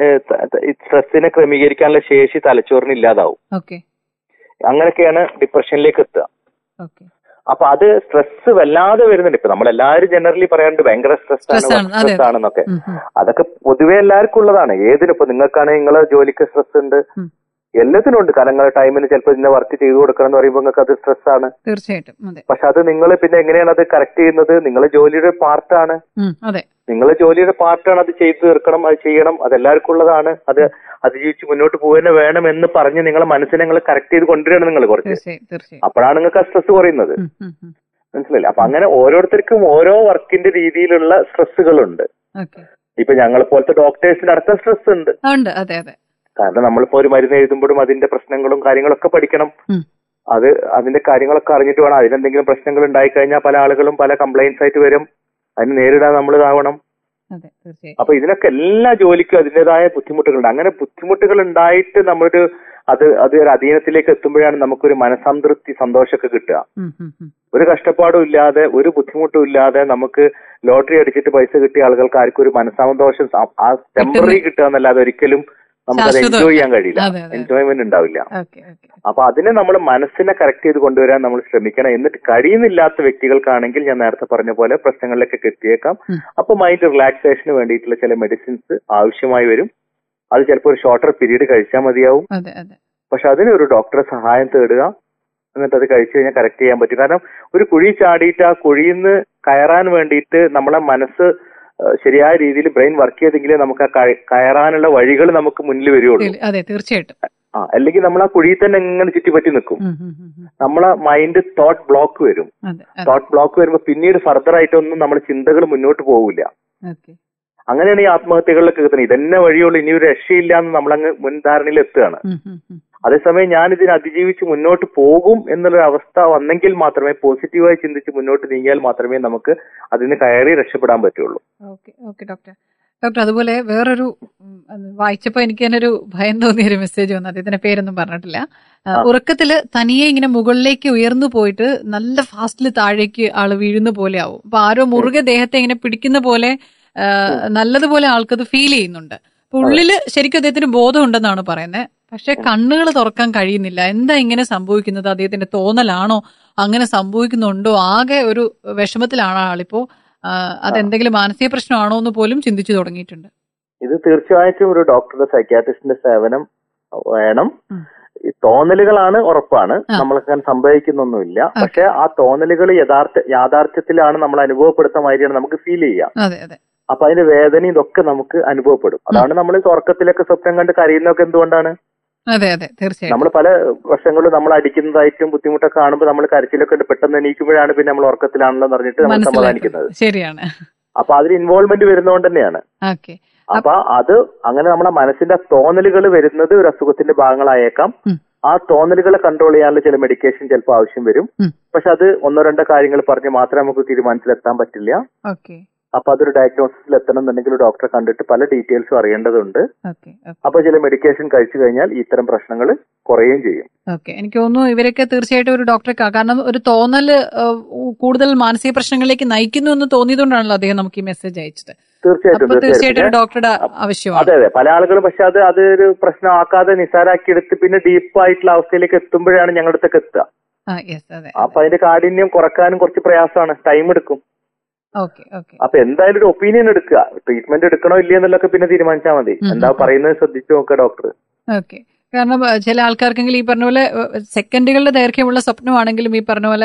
സ്ട്രെസ്സിനെ ക്രമീകരിക്കാനുള്ള ശേഷി തലച്ചോറിന് ഇല്ലാതാവും ഓക്കെ അങ്ങനെയൊക്കെയാണ് ഡിപ്രഷനിലേക്ക് എത്തുക ഓക്കെ അപ്പൊ അത് സ്ട്രെസ് വല്ലാതെ വരുന്നുണ്ട് ഇപ്പൊ നമ്മളെല്ലാവരും ജനറലി പറയാറുണ്ട് ഭയങ്കര സ്ട്രെസ് ആണ് Stress ആണ്, അതെ, സ്ട്രെസ് അതെ. ആണെന്നൊക്കെ ഉം, ഉം. അതൊക്കെ പൊതുവെ എല്ലാവർക്കും ഉള്ളതാണ് ഏതിനും ഇപ്പൊ നിങ്ങൾക്കാണെങ്കിൽ നിങ്ങളെ ജോലിക്ക് സ്ട്രെസ് ഉണ്ട് ഉം. എല്ലാത്തിനും ഉണ്ട് കാരണം നിങ്ങളുടെ ടൈമിന് ചിലപ്പോൾ ഇന്ന വർക്ക് ചെയ്തു കൊടുക്കണം എന്ന് പറയുമ്പോൾ നിങ്ങൾക്ക് അത് സ്ട്രെസ് ആണ് തീർച്ചയായിട്ടും അതെ പക്ഷെ അത് നിങ്ങൾ പിന്നെ എങ്ങനെയാണ് അത് കറക്റ്റ് ചെയ്യുന്നത് നിങ്ങളെ ജോലിയുടെ പാർട്ടാണ് ഉം, അതെ നിങ്ങളെ ജോലിയുടെ പാർട്ടാണ് അത് ചെയ്തു തീർക്കണം അത് ചെയ്യണം അത് എല്ലാവർക്കും ഉള്ളതാണ് അത് അതിജീവിച്ച് മുന്നോട്ട് പോവുക വേണം എന്ന് പറഞ്ഞ് നിങ്ങളെ മനസ്സിനെ നിങ്ങൾ കറക്റ്റ് ചെയ്ത് കൊണ്ടുവരണം നിങ്ങൾ കുറച്ച് തീർച്ചയായും തീർച്ചയായും അപ്പോഴാണ് നിങ്ങൾക്ക് ആ സ്ട്രെസ് കുറയുന്നത് ഉം, ഉം, ഉം. മനസ്സിലായില്ലേ അപ്പൊ അങ്ങനെ ഓരോരുത്തർക്കും ഓരോ വർക്കിന്റെ രീതിയിലുള്ള സ്ട്രെസ്സുകളുണ്ട് ഓക്കെ ഇപ്പൊ ഞങ്ങളെ പോലത്തെ ഡോക്ടേഴ്സിന് അടുത്ത സ്ട്രെസ് ഉണ്ട് ആ, ഉണ്ട് അതെ അതെ കാരണം നമ്മളിപ്പോ ഒരു മരുന്ന് എഴുതുമ്പോഴും അതിന്റെ പ്രശ്നങ്ങളും കാര്യങ്ങളൊക്കെ പഠിക്കണം ഉം. അത് അതിന്റെ കാര്യങ്ങളൊക്കെ അറിഞ്ഞിട്ട് വേണം അതിനെന്തെങ്കിലും പ്രശ്നങ്ങൾ ഉണ്ടായി കഴിഞ്ഞാൽ പല ആളുകളും പല കംപ്ലൈന്റ്സ് ആയിട്ട് വരും അതിന് നേരിടാൻ നമ്മൾ ഇതാവണം അതെ തീർച്ചയായും അപ്പൊ ഇതിനൊക്കെ എല്ലാ ജോലിക്കും അതിൻ്റെതായ ബുദ്ധിമുട്ടുകളുണ്ട് അങ്ങനെ ബുദ്ധിമുട്ടുകൾ ഉണ്ടായിട്ട് നമ്മളൊരു അത് അത് ഒരു അധീനത്തിലേക്ക് എത്തുമ്പോഴാണ് നമുക്കൊരു മനസംതൃപ്തി സന്തോഷമൊക്കെ കിട്ടുക ഉം, ഉം, ഉം. ഒരു കഷ്ടപ്പാടും ഇല്ലാതെ ഒരു ബുദ്ധിമുട്ടും ഇല്ലാതെ നമുക്ക് ലോട്ടറി അടിച്ചിട്ട് പൈസ കിട്ടിയ ആളുകൾക്ക് ആർക്കും ഒരു മനസ്സന്തോഷം സ- ആ ടെമ്പററി കിട്ടുക എന്നല്ലാതെ ഒരിക്കലും നമുക്കത് ശാശ്വതം എൻജോയ് ചെയ്യാൻ കഴിയില്ല അതെ, അതെ. എൻജോയ്മെന്റ് ഉണ്ടാവില്ല ഓക്കെ ഓക്കെ അപ്പൊ അതിനെ നമ്മൾ മനസ്സിനെ കറക്റ്റ് ചെയ്ത് കൊണ്ടുവരാൻ നമ്മൾ ശ്രമിക്കണം എന്നിട്ട് കഴിയുന്നില്ലാത്ത വ്യക്തികൾക്കാണെങ്കിൽ ഞാൻ നേരത്തെ പറഞ്ഞ പോലെ പ്രശ്നങ്ങളിലേക്കൊക്കെ എത്തിയേക്കാം ഉം. അപ്പൊ മൈൻഡ് റിലാക്സേഷന് വേണ്ടിയിട്ടുള്ള ചില മെഡിസിൻസ് ആവശ്യമായി വരും അത് ചിലപ്പോൾ ഒരു ഷോർട്ടർ പീരീഡ് കഴിച്ചാൽ മതിയാവും അതെ അതെ പക്ഷെ അതിന് ഒരു ഡോക്ടറെ സഹായം തേടുക എന്നിട്ട് അത് കഴിച്ചു കഴിഞ്ഞാൽ കറക്റ്റ് ചെയ്യാൻ പറ്റും കാരണം ഒരു കുഴി ചാടിയിട്ട് ആ കുഴിയിൽ നിന്ന് കയറാൻ വേണ്ടിയിട്ട് നമ്മളെ മനസ്സ് ഏഹ്, ശരിയായ രീതിയിൽ ബ്രെയിൻ വർക്ക് ചെയ്തെങ്കിലേ നമുക്ക് ആ കയ- കയറാനുള്ള വഴികൾ നമുക്ക് മുന്നിൽ വരികയുള്ളൂ തീർ- അതെ തീർച്ചയായിട്ടും ആ അല്ലെങ്കിൽ നമ്മൾ ആ കുഴിയിൽ തന്നെ എങ്ങനെ ചുറ്റിപ്പറ്റി നിൽക്കും ഉം, ഉം, ഉം, ഉം. നമ്മളെ മൈൻഡ് തോട്ട് ബ്ലോക്ക് വരും അതെ അതെ തോട്ട് ബ്ലോക്ക് വരുമ്പോൾ പിന്നീട് ഫർദർ ആയിട്ടൊന്നും നമ്മുടെ ചിന്തകൾ മുന്നോട്ട് പോകില്ല ഓക്കെ അങ്ങനെയാണ് ഈ ആത്മഹത്യകളിലൊക്കെ എത്തുന്നത് ഇതന്നെ വഴിയുള്ളൂ ഇനി ഒരു രക്ഷയില്ല എന്ന് നമ്മളങ്ങ് മുൻധാരണയിൽ എത്തുകയാണ് ഉം, ഉം, ഉം. അതേസമയം ഞാൻ ഇതിനെ അതിജീവിച്ച് മുന്നോട്ട് പോകും എന്നുള്ളൊരു അവസ്ഥ വന്നെങ്കിൽ മാത്രമേ പോസിറ്റീവായി ചിന്തിച്ച് മുന്നോട്ട് നീങ്ങിയാൽ മാത്രമേ നമുക്ക് അതിന് കയറി രക്ഷപ്പെടാൻ പറ്റുള്ളൂ ഓക്കെ ഓക്കെ ഡോക്ടർ ഡോക്ടർ അതുപോലെ വേറൊരു ഉം, അത് വായിച്ചപ്പോ എനിക്ക് തന്നെ ഒരു ഭയം തോന്നിയ ഒരു മെസ്സേജ് വന്നു അദ്ദേഹത്തിന്റെ പേരൊന്നും പറഞ്ഞിട്ടില്ല ആ, ആ. ഉറക്കത്തില് തനിയെ ഇങ്ങനെ മുകളിലേക്ക് ഉയർന്നു പോയിട്ട് നല്ല ഫാസ്റ്റിൽ താഴേക്ക് ആള് വീഴുന്ന പോലെ ആവും അപ്പൊ ആരോ മുറുകെ ദേഹത്തെ ഇങ്ങനെ പിടിക്കുന്ന പോലെ ആ, നല്ലതുപോലെ ആൾക്കത് ഫീൽ ചെയ്യുന്നുണ്ട് അപ്പൊ ഉള്ളില് ശരിക്കും അദ്ദേഹത്തിന് ബോധമുണ്ടെന്നാണ് പറയുന്നത് പക്ഷെ കണ്ണുകൾ തുറക്കാൻ കഴിയുന്നില്ല എന്താ ഇങ്ങനെ സംഭവിക്കുന്നത് അദ്ദേഹത്തിന്റെ തോന്നലാണോ അങ്ങനെ സംഭവിക്കുന്നുണ്ടോ ആകെ ഒരു വിഷമത്തിലാണ് ആളിപ്പോ ആ, അതെന്തെങ്കിലും മാനസിക പ്രശ്നമാണോ എന്ന് പോലും ചിന്തിച്ചു തുടങ്ങിയിട്ടുണ്ട് ഇത് തീർച്ചയായിട്ടും ഒരു ഡോക്ടറുടെ സൈക്യാട്രിസ്റ്റിന്റെ സേവനം വേണം ഉം. ഈ തോന്നലുകളാണ് ഉറപ്പാണ് ആ. നമ്മൾക്ക് അങ്ങനെ സംഭവിക്കുന്നൊന്നുമില്ല പക്ഷെ ആ തോന്നലുകൾ യഥാർത്ഥ യാഥാർത്ഥ്യത്തിലാണ് നമ്മൾ അനുഭവപ്പെടുത്ത മാതിരിയാണ് നമുക്ക് ഫീൽ ചെയ്യുക അതെ അതെ അപ്പൊ അതിന്റെ വേദനയും ഇതൊക്കെ നമുക്ക് അനുഭവിപ്പെടും അതാണ് നമ്മൾ ഈ ഉറക്കത്തിലൊക്കെ സ്വപ്നം കണ്ട് കരയുന്നതൊക്കെ എന്തുകൊണ്ടാണ് അതെ അതെ തീർച്ചയായും നമ്മൾ പല വർഷങ്ങളും നമ്മൾ അടിക്കുന്നതായിട്ടും ബുദ്ധിമുട്ടൊക്കെ കാണുമ്പോൾ നമ്മൾ കരച്ചിലൊക്കെ ഉണ്ട് പെട്ടെന്ന് എണീക്കുമ്പോഴാണ് പിന്നെ നമ്മൾ ഉറക്കത്തിലാണല്ലോ എന്ന് പറഞ്ഞിട്ട് നമ്മൾ സമാധാനിക്കുന്നത് മനസ്സിലാക്കുന്നത് ശരിയാണ് അപ്പൊ അതിൽ ഇൻവോൾവ്മെന്റ് വരുന്നതുകൊണ്ട് തന്നെയാണ് ഓക്കെ അപ്പൊ അത് അങ്ങനെ നമ്മുടെ മനസ്സിന്റെ തോന്നലുകൾ വരുന്നത് ഒരു അസുഖത്തിന്റെ ഭാഗങ്ങളായേക്കാം ഉം. ആ തോന്നലുകളെ കൺട്രോൾ ചെയ്യാനുള്ള ചില മെഡിക്കേഷൻ ചിലപ്പോൾ ആവശ്യം വരും ഉം. പക്ഷെ അത് ഒന്നോ രണ്ടോ കാര്യങ്ങൾ പറഞ്ഞ് മാത്രമേ നമുക്ക് തീരുമാനത്തിലെത്താൻ പറ്റില്ല ഓക്കെ അപ്പൊ അതൊരു ഡയഗ്നോസിസിൽ എത്തണം എന്നുണ്ടെങ്കിൽ ഒരു ഡോക്ടറെ കണ്ടിട്ട് പല ഡീറ്റെയിൽസും അറിയേണ്ടതുണ്ട് ഓക്കെ അപ്പൊ ചില മെഡിക്കേഷൻ കഴിച്ചു കഴിഞ്ഞാൽ ഇത്തരം പ്രശ്നങ്ങൾ കുറയുകയും ചെയ്യും ഓക്കെ എനിക്ക് തോന്നുന്നു ഇവരൊക്കെ തീർച്ചയായിട്ടും ഒരു ഡോക്ടറെ കാ- കാരണം ഒരു തോന്നല് ഏഹ്, കൂടുതൽ മാനസിക പ്രശ്നങ്ങളിലേക്ക് നയിക്കുന്നു എന്ന് തോന്നിയതുകൊണ്ടാണല്ലോ അദ്ദേഹം നമുക്ക് ഈ മെസ്സേജ് അയച്ചത് തീർച്ചയായിട്ടും അപ്പൊ തീർച്ചയായിട്ടും ഒരു തീർച്ചയായിട്ടും ഡോക്ടറുടെ ആവശ്യമാണ് അതെ അതെ പല ആളുകളും പക്ഷെ അത് അതൊരു പ്രശ്നമാക്കാതെ നിസാരാക്കി എടുത്ത് പിന്നെ ഡീപ്പ് ആയിട്ടുള്ള അവസ്ഥയിലേക്ക് എത്തുമ്പോഴാണ് ഞങ്ങളുടെ അടുത്തേക്ക് എത്തുക ആ യെസ് അതെ അപ്പൊ അതിന്റെ കാഠിന്യം കുറക്കാനും കുറച്ച് പ്രയാസമാണ് ടൈം എടുക്കും ഓക്കെ ഓക്കെ അപ്പൊ എന്തായാലും ഒരു ഒപ്പീനിയൻ എടുക്കുക ട്രീറ്റ്മെന്റ് എടുക്കണോ ഇല്ലയോ എന്നുള്ളതൊക്കെ പിന്നെ തീരുമാനിച്ചാൽ മതി ഉം. എന്താ പറയുന്നത് ശ്രദ്ധിച്ചു നോക്കുക ഡോക്ടർ ഓക്കെ കാരണം ഏഹ്, ചില ആൾക്കാർക്കെങ്കിൽ ഈ പറഞ്ഞ പോലെ ഏഹ്, സെക്കൻഡുകളുടെ ദൈർഘ്യമുള്ള സ്വപ്നമാണെങ്കിലും ഈ പറഞ്ഞ പോലെ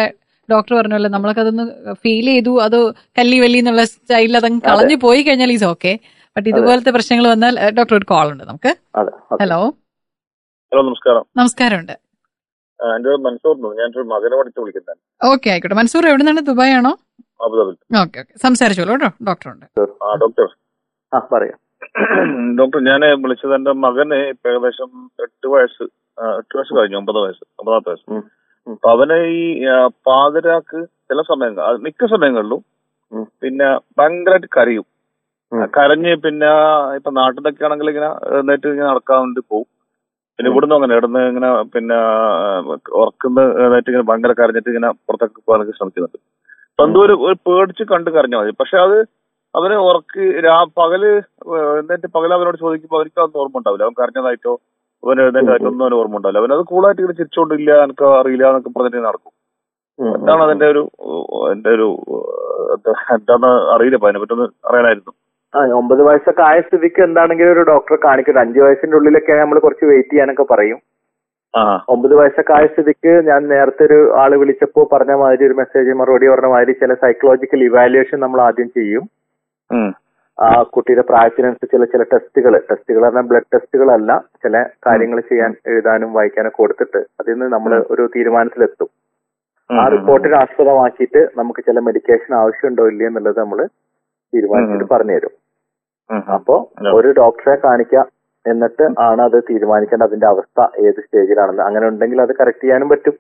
ഡോക്ടർ പറഞ്ഞല്ലോ നമ്മളൊക്കെ അതൊന്ന് ഫീൽ ചെയ്തു അത് കല്ലി വല്ലി എന്നുള്ള സ്റ്റൈലിൽ അതങ്ങ് കളഞ്ഞു പോയി കഴിഞ്ഞാൽ ഈസ് ഓക്കെ ബട്ട് ഇതുപോലത്തെ പ്രശ്നങ്ങൾ വന്നാൽ ഏഹ്, ഡോക്ടർ ഒരു കോൾ ഉണ്ട് നമുക്ക് അതെ ഓക്കെ. ഹലോ ഹലോ നമസ്കാരം നമസ്കാരമുണ്ട് ആ, എൻ്റെ പേര് മൻസൂർ എന്നാണ്. ഞാനൊരു മകനെ പഠിച്ച് വിളിക്കുന്നത് ഓക്കെ ആയിക്കോട്ടെ മൻസൂർ എവിടെ നിന്നാണ് ദുബായ് ആണോ അബുദാബിൽ ഓക്കെ ഓക്കെ സംസാരിച്ചോളൂ കേട്ടോ ഡോക്ടർ ഉണ്ട് ആ ഡോക്ടർ ആ പറയാം ഡോക്ടർ ഞാൻ വിളിച്ചത് എൻ്റെ മകന് ഇപ്പൊ ഏകദേശം എട്ട് വയസ്സ് ആ, എട്ട് വയസ്സ് കഴിഞ്ഞു ഒമ്പത് വയസ്സ് ഒമ്പതാമത്തെ വയസ്സ് ഉം. ഉം. അപ്പൊ അവന് ഈ ആ, പാതിരാക്ക് ചില സമയങ്ങൾ അത് മിക്ക സമയങ്ങളിലും ഉം. പിന്നെ ഭയങ്കരമായിട്ട് കരയും ഉം. കരഞ്ഞ് പിന്നെ ഇപ്പൊ നാട്ടിൽ നിന്നൊക്കെ ആണെങ്കിൽ ഇങ്ങനെ എഴുന്നേറ്റ് ഇങ്ങനെ നടക്കാൻ വേണ്ടി പോകും പിന്നെ ഉം. ഇവിടുന്ന് അങ്ങനെ ഇവിടുന്ന് ഇങ്ങനെ പിന്നെ ഉറക്കുന്ന എഴുന്നേറ്റ് ഇങ്ങനെ ഭയങ്കര കരഞ്ഞിട്ട് ഇങ്ങനെ പുറത്തൊക്കെ പോകാനൊക്കെ ശ്രമിക്കുന്നുണ്ട് അപ്പൊ എന്തോ ഒരു ഒരു പേടിച്ച് കണ്ട് കരഞ്ഞാൽ മതി പക്ഷെ അത് അവന് ഉറക്ക് രാ പകല് എന്നിട്ട് പകല് അവനോട് ചോദിക്കുമ്പോൾ അവർക്ക് അതൊന്നും ഓർമ്മ ഉണ്ടാവില്ല അവൻ കരഞ്ഞതായിട്ടോ അവൻ എഴുന്നേറ്റായിട്ടോ ഒന്നും അവന് ഓർമ്മ ഉണ്ടാവില്ല അവൻ അത് കൂളായിട്ട് ഇങ്ങനെ ചിരിച്ചോണ്ടില്ല എനിക്ക് അറിയില്ല എന്നൊക്കെ പറഞ്ഞിട്ട് ഇങ്ങനെ നടക്കും ഉം, ഉം, എന്താണ് അതിന്റെ ഒരു എന്റെ ഒരു എന്താ- എന്താന്ന് അറിയില്ല അപ്പൊ അതിനെ പറ്റൊന്ന് അറിയാനായിരുന്നു ആ ഒമ്പത് വയസ്സൊക്കെ ആയ സ്ഥിതിക്ക് എന്താണെങ്കിലും ഒരു ഡോക്ടറെ കാണിക്കും അഞ്ചു വയസ്സിന്റെ ഉള്ളിലൊക്കെ നമ്മൾ കുറച്ച് വെയിറ്റ് ചെയ്യാനൊക്കെ പറയും ആ ഒമ്പത് വയസ്സൊക്കെ ആയ സ്ഥിതിക്ക് ഞാൻ നേരത്തെ ഒരു ആള് വിളിച്ചപ്പോ പറഞ്ഞ മാതിരി ഒരു മെസ്സേജ് മറുപടി പറഞ്ഞ മാതിരി ചില സൈക്കോളജിക്കൽ ഇവാലുവേഷൻ നമ്മൾ ആദ്യം ചെയ്യും ഉം. ആ കുട്ടിയുടെ പ്രായത്തിനനുസരിച്ച് ചില ചില ടെസ്റ്റുകൾ ടെസ്റ്റുകൾ പറഞ്ഞാൽ ബ്ലഡ് ടെസ്റ്റുകളല്ല ചില കാര്യങ്ങൾ ചെയ്യാൻ എഴുതാനും വായിക്കാനൊക്കെ കൊടുത്തിട്ട് അതിൽ നിന്ന് നമ്മൾ ഒരു തീരുമാനത്തിലെത്തും ഉം, ആ ഉം, റിപ്പോർട്ടിനെ ആസ്പദമാക്കിയിട്ട് നമുക്ക് ചില മെഡിക്കേഷൻ ആവശ്യമുണ്ടോ ഇല്ലേ എന്നുള്ളത് നമ്മൾ തീരുമാനിച്ചിട്ട് പറഞ്ഞുതരും ഉം, ഉം. അപ്പോ ഉം. ഒരു ഡോക്ടറെ കാണിക്കാം എന്നിട്ട് ആണ് അത് തീരുമാനിക്കേണ്ടത് അതിന്റെ അവസ്ഥ ഏത് സ്റ്റേജിലാണെന്ന് അങ്ങനെ ഉണ്ടെങ്കിൽ അത് കറക്റ്റ് ചെയ്യാനും പറ്റും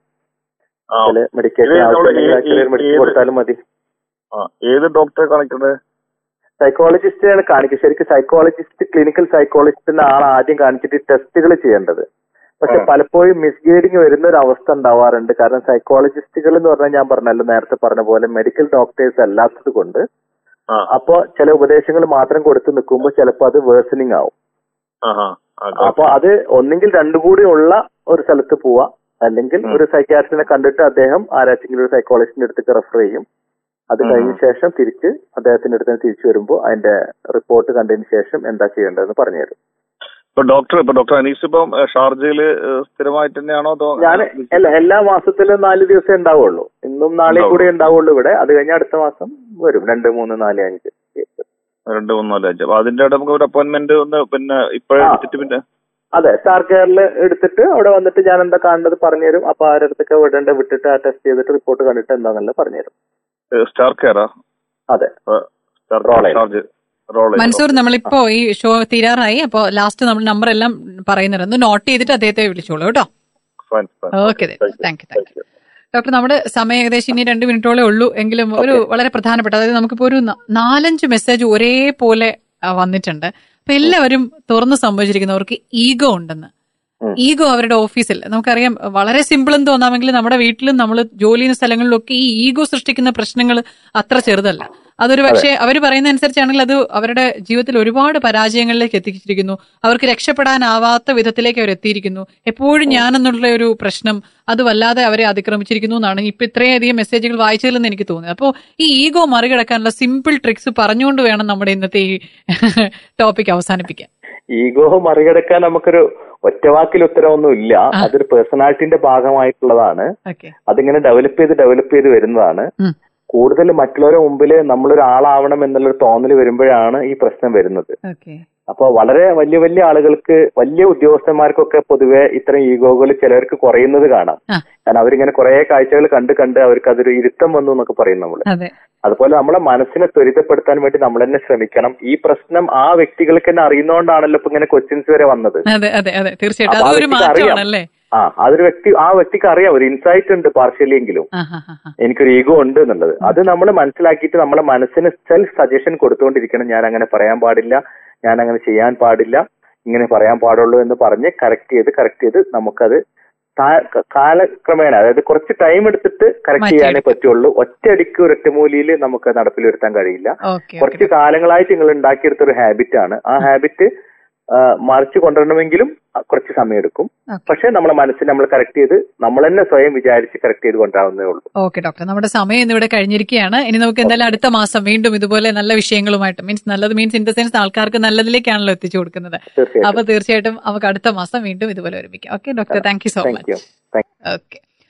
ആ, ചില മെഡിക്കേഷൻ ഇത് നമ്മള് ആവശ്യമുണ്ടെങ്കിൽ ഈ- ചെറിയ ഈ- മെഡിസിൻ ഏത് കൊടുത്താലും മതി ആ, ഏത് ഡോക്ടറെ കാണിക്കണ്ടേ സൈക്കോളജിസ്റ്റിനെ കാണിക്കും ശരിക്കും സൈക്കോളജിസ്റ്റ് ക്ലിനിക്കൽ സൈക്കോളജിസ്റ്റിന്റെ ആൾ ആദ്യം കാണിച്ചിട്ട് ടെസ്റ്റുകൾ ചെയ്യേണ്ടത് പക്ഷെ ആ. പലപ്പോഴും മിസ്ഗൈഡിങ് വരുന്ന ഒരു അവസ്ഥ ഉണ്ടാവാറുണ്ട് കാരണം സൈക്കോളജിസ്റ്റുകൾ എന്ന് പറഞ്ഞാൽ ഞാൻ പറഞ്ഞല്ലോ നേരത്തെ പറഞ്ഞ പോലെ മെഡിക്കൽ ഡോക്ടേഴ്സ് അല്ലാത്തത് കൊണ്ട് ആ അപ്പോ ചില ഉപദേശങ്ങൾ മാത്രം കൊടുത്ത് നിൽക്കുമ്പോൾ ചിലപ്പോൾ അത് വേഴ്സണിങ് ആവും ആഹാ ആ, അപ്പൊ അത് ഒന്നെങ്കിൽ രണ്ടു കൂടി ഉള്ള ഒരു സ്ഥലത്ത് പോവാ അല്ലെങ്കിൽ ഉം. ഒരു സൈക്യാട്രിസ്റ്റിനെ കണ്ടിട്ട് അദ്ദേഹം ആരാച്ചെങ്കിലും ഒരു സൈക്കോളജിസ്റ്റിന്റെ അടുത്തേക്ക് റെഫർ ചെയ്യും അത് ഉം. കഴിഞ്ഞ ശേഷം തിരിച്ച് അദ്ദേഹത്തിന്റെ അടുത്ത് തിരിച്ചു വരുമ്പോൾ അതിന്റെ റിപ്പോർട്ട് കണ്ടതിന് ശേഷം എന്താ ചെയ്യേണ്ടതെന്ന് പറഞ്ഞുതരും ഇപ്പൊ ഡോക്ടർ ഇപ്പൊ ഡോക്ടർ അനീസ് ഇപ്പം ഏഹ്, ഷാർജയില് ഏഹ്, സ്ഥിരമായിട്ട് തന്നെയാണോ അതോ ഞാൻ അല്ല എല്ലാ മാസത്തിലും നാല് ദിവസമേ ഉണ്ടാവുള്ളൂ ഇന്നും നാളെയും കൂടി ഉണ്ടാവുള്ളൂ ഇവിടെ അത് കഴിഞ്ഞ അടുത്ത മാസം വരും രണ്ട് മൂന്ന് നാല് അഞ്ച് രണ്ട് മൂന്ന് നാല് അഞ്ച് അപ്പൊ അതിന്റെ ഇടയിൽ നമുക്ക് ഒരു അപ്പോയിന്റ്മെന്റ് ഒന്ന് പിന്നെ ഇപ്പോഴേ ആ. എടുത്തിട്ട് പിന്നെ അതെ സ്റ്റാർ കെയറിൽ എടുത്തിട്ട് അവിടെ വന്നിട്ട് ഞാൻ എന്താ കാണേണ്ടത് പറഞ്ഞുതരും അപ്പൊ ആരുടെ അടുത്തൊക്കെ വിടേണ്ടത് വിട്ടിട്ട് ആ ടെസ്റ്റ് ചെയ്തിട്ട് റിപ്പോർട്ട് കണ്ടിട്ട് എന്താണെന്നുള്ളത് പറഞ്ഞുതരും ഏഹ്, സ്റ്റാർ കെയറാ അതെ ഏഹ്, സ്റ്റാർ റോള് ചെയ്യും. ഷാർജ് റോൾ മൻസൂർ നമ്മളിപ്പോ ഈ ഷോ തീരാറായി അപ്പോ ലാസ്റ്റ് നമ്മൾ നമ്പർ എല്ലാം പറയുന്നുണ്ട് നോട്ട് ചെയ്തിട്ട് അദ്ദേഹത്തെ വിളിച്ചോളൂ കേട്ടോ fine fine okay thank you thank you doctor നമ്മുടെ സമയം ഏകദേശം ഇനി രണ്ട് മിനിറ്റോളേ ഉള്ളൂ എങ്കിലും ഒരു വളരെ പ്രധാനപ്പെട്ട അതായത് നമുക്കിപ്പോ ഒരു ന- നാലഞ്ച് മെസ്സേജ് ഒരേപോലെ ആ, വന്നിട്ടുണ്ട് അപ്പൊ എല്ലാവരും തുറന്ന് സംഭവിച്ചിരിക്കുന്നവർക്ക് ഈഗോ ഉണ്ടെന്ന് ഉം. ഈഗോ അവരുടെ ഓഫീസിൽ നമുക്കറിയാം വളരെ സിമ്പിൾ എന്ന് തോന്നാമെങ്കിലും നമ്മുടെ വീട്ടിലും നമ്മൾ ജോലി ചെയ്യുന്ന സ്ഥലങ്ങളിലൊക്കെ ഈ ഈഗോ സൃഷ്ടിക്കുന്ന പ്രശ്നങ്ങൾ അത്ര ചെറുതല്ല അതൊരു പക്ഷേ അവർ പറയുന്ന അനുസരിച്ചാണെങ്കിൽ അത് അവരുടെ ജീവിതത്തിൽ ഒരുപാട് പരാജയങ്ങളിലേക്ക് എത്തിച്ചിരിക്കുന്നു അവർക്ക് രക്ഷപ്പെടാനാവാത്ത വിധത്തിലേക്ക് അവർ എത്തിയിരിക്കുന്നു എപ്പോഴും ഞാനെന്നുള്ള ഒരു പ്രശ്നം അത് വല്ലാതെ അവരെ അതിക്രമിച്ചിരിക്കുന്നു എന്നാണ് ഇപ്പൊ ഇത്രയധികം മെസ്സേജുകൾ വായിച്ചതിൽ നിന്ന് എനിക്ക് തോന്നുന്നത് അപ്പോൾ ഈ ഈഗോ മറികടക്കാനുള്ള സിമ്പിൾ ട്രിക്സ് പറഞ്ഞുകൊണ്ട് വേണം നമ്മുടെ ഇന്നത്തെ ഈ ടോപ്പിക് അവസാനിപ്പിക്കാൻ ഈഗോ മറികടക്കാൻ നമുക്കൊരു ഒറ്റവാക്കിൽ ഉത്തരവൊന്നും ഇല്ല ആ. അതൊരു പേഴ്സണാലിറ്റിന്റെ ഭാഗമായിട്ടുള്ളതാണ് ഓക്കെ അതിങ്ങനെ ഡെവലപ്പ് ചെയ്ത് ഡെവലപ്പ് ചെയ്ത് വരുന്നതാണ് ഉം. കൂടുതൽ മറ്റുള്ളവരുടെ മുമ്പിൽ നമ്മളൊരാളാവണം എന്നുള്ളൊരു തോന്നൽ വരുമ്പോഴാണ് ഈ പ്രശ്നം വരുന്നത് ഓക്കെ അപ്പോൾ വളരെ വലിയ വലിയ ആളുകൾക്ക് വലിയ ഉദ്യോഗസ്ഥന്മാർക്കൊക്കെ പൊതുവെ ഇത്തരം ഈഗോകൾ ചിലർക്ക് കുറയുന്നത് കാണാം ആ. കാരണം അവരിങ്ങനെ കുറെ കാഴ്ചകൾ കണ്ട് കണ്ട് അവർക്ക് അതൊരു ഇരുത്തം വന്നു എന്നൊക്കെ പറയും നമ്മൾ അതെ അതുപോലെ നമ്മളെ മനസ്സിനെ ത്വരിതപ്പെടുത്താൻ വേണ്ടി നമ്മൾ തന്നെ ശ്രമിക്കണം ഈ പ്രശ്നം ആ വ്യക്തികൾക്ക് തന്നെ അറിയുന്നോണ്ടാണല്ലോ ഇപ്പൊ ഇങ്ങനെ ക്വസ്റ്റ്യൻസ് വരെ വന്നത് അതെ അതെ അതെ തീർച്ചയായിട്ടും അപ്പൊ ആ അതൊരു വ്യക്തിക്ക് അറിയാം. മാറ്റമാണല്ലേ ആ അതൊരു വ്യക്തി ആ വ്യക്തിക്ക് അറിയാം ഒരു ഇൻസൈറ്റ് ഉണ്ട് പാർഷ്യലി എങ്കിലും ആ ഹാ ഹാ എനിക്കൊരു ഈഗോ ഉണ്ട് എന്നുള്ളത് അത് നമ്മൾ മനസ്സിലാക്കിയിട്ട് നമ്മളെ മനസ്സിന് സെൽഫ് സജഷൻ കൊടുത്തുകൊണ്ടിരിക്കണം ഞാൻ അങ്ങനെ പറയാൻ പാടില്ല ഞാൻ അങ്ങനെ ചെയ്യാൻ പാടില്ല ഇങ്ങനെ പറയാൻ പാടുള്ളൂ എന്ന് പറഞ്ഞ് കറക്റ്റ് ചെയ്ത് കറക്റ്റ് ചെയ്ത് നമുക്കത് താ- ക- കാലക്രമേണ അതായത് കുറച്ച് ടൈം എടുത്തിട്ട് കറക്റ്റ് ചെയ്യാനേ മാറ്റിയെടുക്കാം. പറ്റുള്ളൂ ഒറ്റയടിക്ക് ഒരൊറ്റമൂലിയിൽ നമുക്ക് നടപ്പിൽ വരുത്താൻ കഴിയില്ല ഓക്കെ കുറച്ച് കാലങ്ങളായിട്ട് നിങ്ങൾ ഉണ്ടാക്കിയെടുത്ത ഒരു ഹാബിറ്റ് ആണ് ആ ഹാബിറ്റ് മറിച്ച് കൊണ്ടുവരണമെങ്കിലും ആ, കുറച്ച് സമയം എടുക്കും ഓക്കെ പക്ഷെ നമ്മളെ മനസ്സിനെ നമ്മൾ കറക്റ്റ് ചെയ്ത് നമ്മൾ തന്നെ സ്വയം വിചാരിച്ച് കറക്റ്റ് ചെയ്ത് കൊണ്ടുവരാവുന്നേ ഉള്ളൂ ഓക്കെ ഡോക്ടർ നമ്മുടെ സമയം ഇന്നിവിടെ കഴിഞ്ഞിരിക്കുകയാണ് ഇനി നമുക്ക് എന്തായാലും അടുത്ത മാസം വീണ്ടും ഇതുപോലെ നല്ല വിഷയങ്ങളുമായിട്ട് മീൻസ് നല്ലത് മീൻസ് ഇൻ ദ സെൻസ് ആൾക്കാർക്ക് നല്ലതിലേക്കാണല്ലോ എത്തിച്ചു കൊടുക്കുന്നത് തീർച്ചയായിട്ടും അപ്പൊ തീർച്ചയായിട്ടും നമുക്ക് അടുത്ത മാസം വീണ്ടും ഇതുപോലെ ഒരുമിക്കാം okay doctor thank you so thank much you thank okay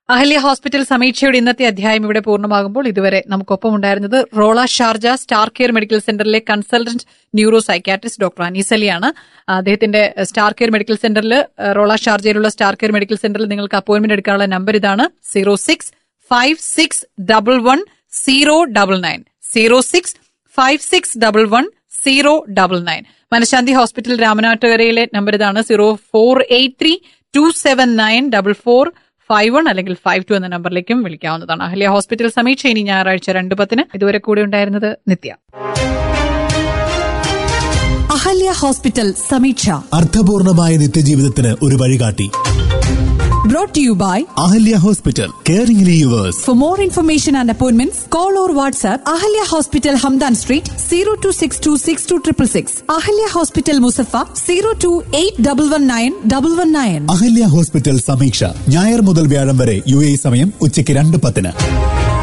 Ahalya hospital സമീക്ഷയുടെ ഇന്നത്തെ അധ്യായം ഇവിടെ പൂർണ്ണമാകുമ്പോൾ ഇതുവരെ നമുക്കൊപ്പം ഉണ്ടായിരുന്നത് Rolla Sharjah star care medical സെന്ററിലെ കൺസൾട്ടന്റ് ന്യൂറോ സൈക്കാട്രിസ്റ്റ് ഡോക്ടർ അനീസലിയാണ് അദ്ദേഹത്തിന്റെ സ്റ്റാർ കെയർ മെഡിക്കൽ സെന്ററിൽ റോള ഷാർജയിലുള്ള സ്റ്റാർ കെയർ മെഡിക്കൽ സെന്ററിൽ നിങ്ങൾക്ക് അപ്പോയിന്റ്മെന്റ് എടുക്കാനുള്ള നമ്പർ ഇതാണ് zero six five six double one zero double nine zero six five six double one zero double nine മനഃശാന്തി hospital രാമനാട്ടുകരയിലെ number ഇതാണ് zero four eight three two seven nine double four five one അല്ലെങ്കിൽ five two എന്ന നമ്പറിലേക്കും വിളിക്കാവുന്നതാണ് Ahalya hospital സമീക്ഷ ഇനി ഞായറാഴ്ച രണ്ട് പത്തിന് ഇതുവരെ കൂടെ ഉണ്ടായിരുന്നത് നിത്യ അഹല്യ ഹോസ്പിറ്റൽ സമീക്ഷ അർത്ഥപൂർണമായ നിത്യജീവിതത്തിന് ഒരു വഴികാട്ടി brought to you by Ahalya hospital caring yours For more information and appointments, call or WhatsApp Ahalya Hospital Hamdan Street 02626266. Ahalya Hospital Musafa 028119119. Ahalya hospital Sameeksha ഞായർ മുതൽ വ്യാഴം വരെ യു എ സമയം ഉച്ചയ്ക്ക് രണ്ട് പത്തിന്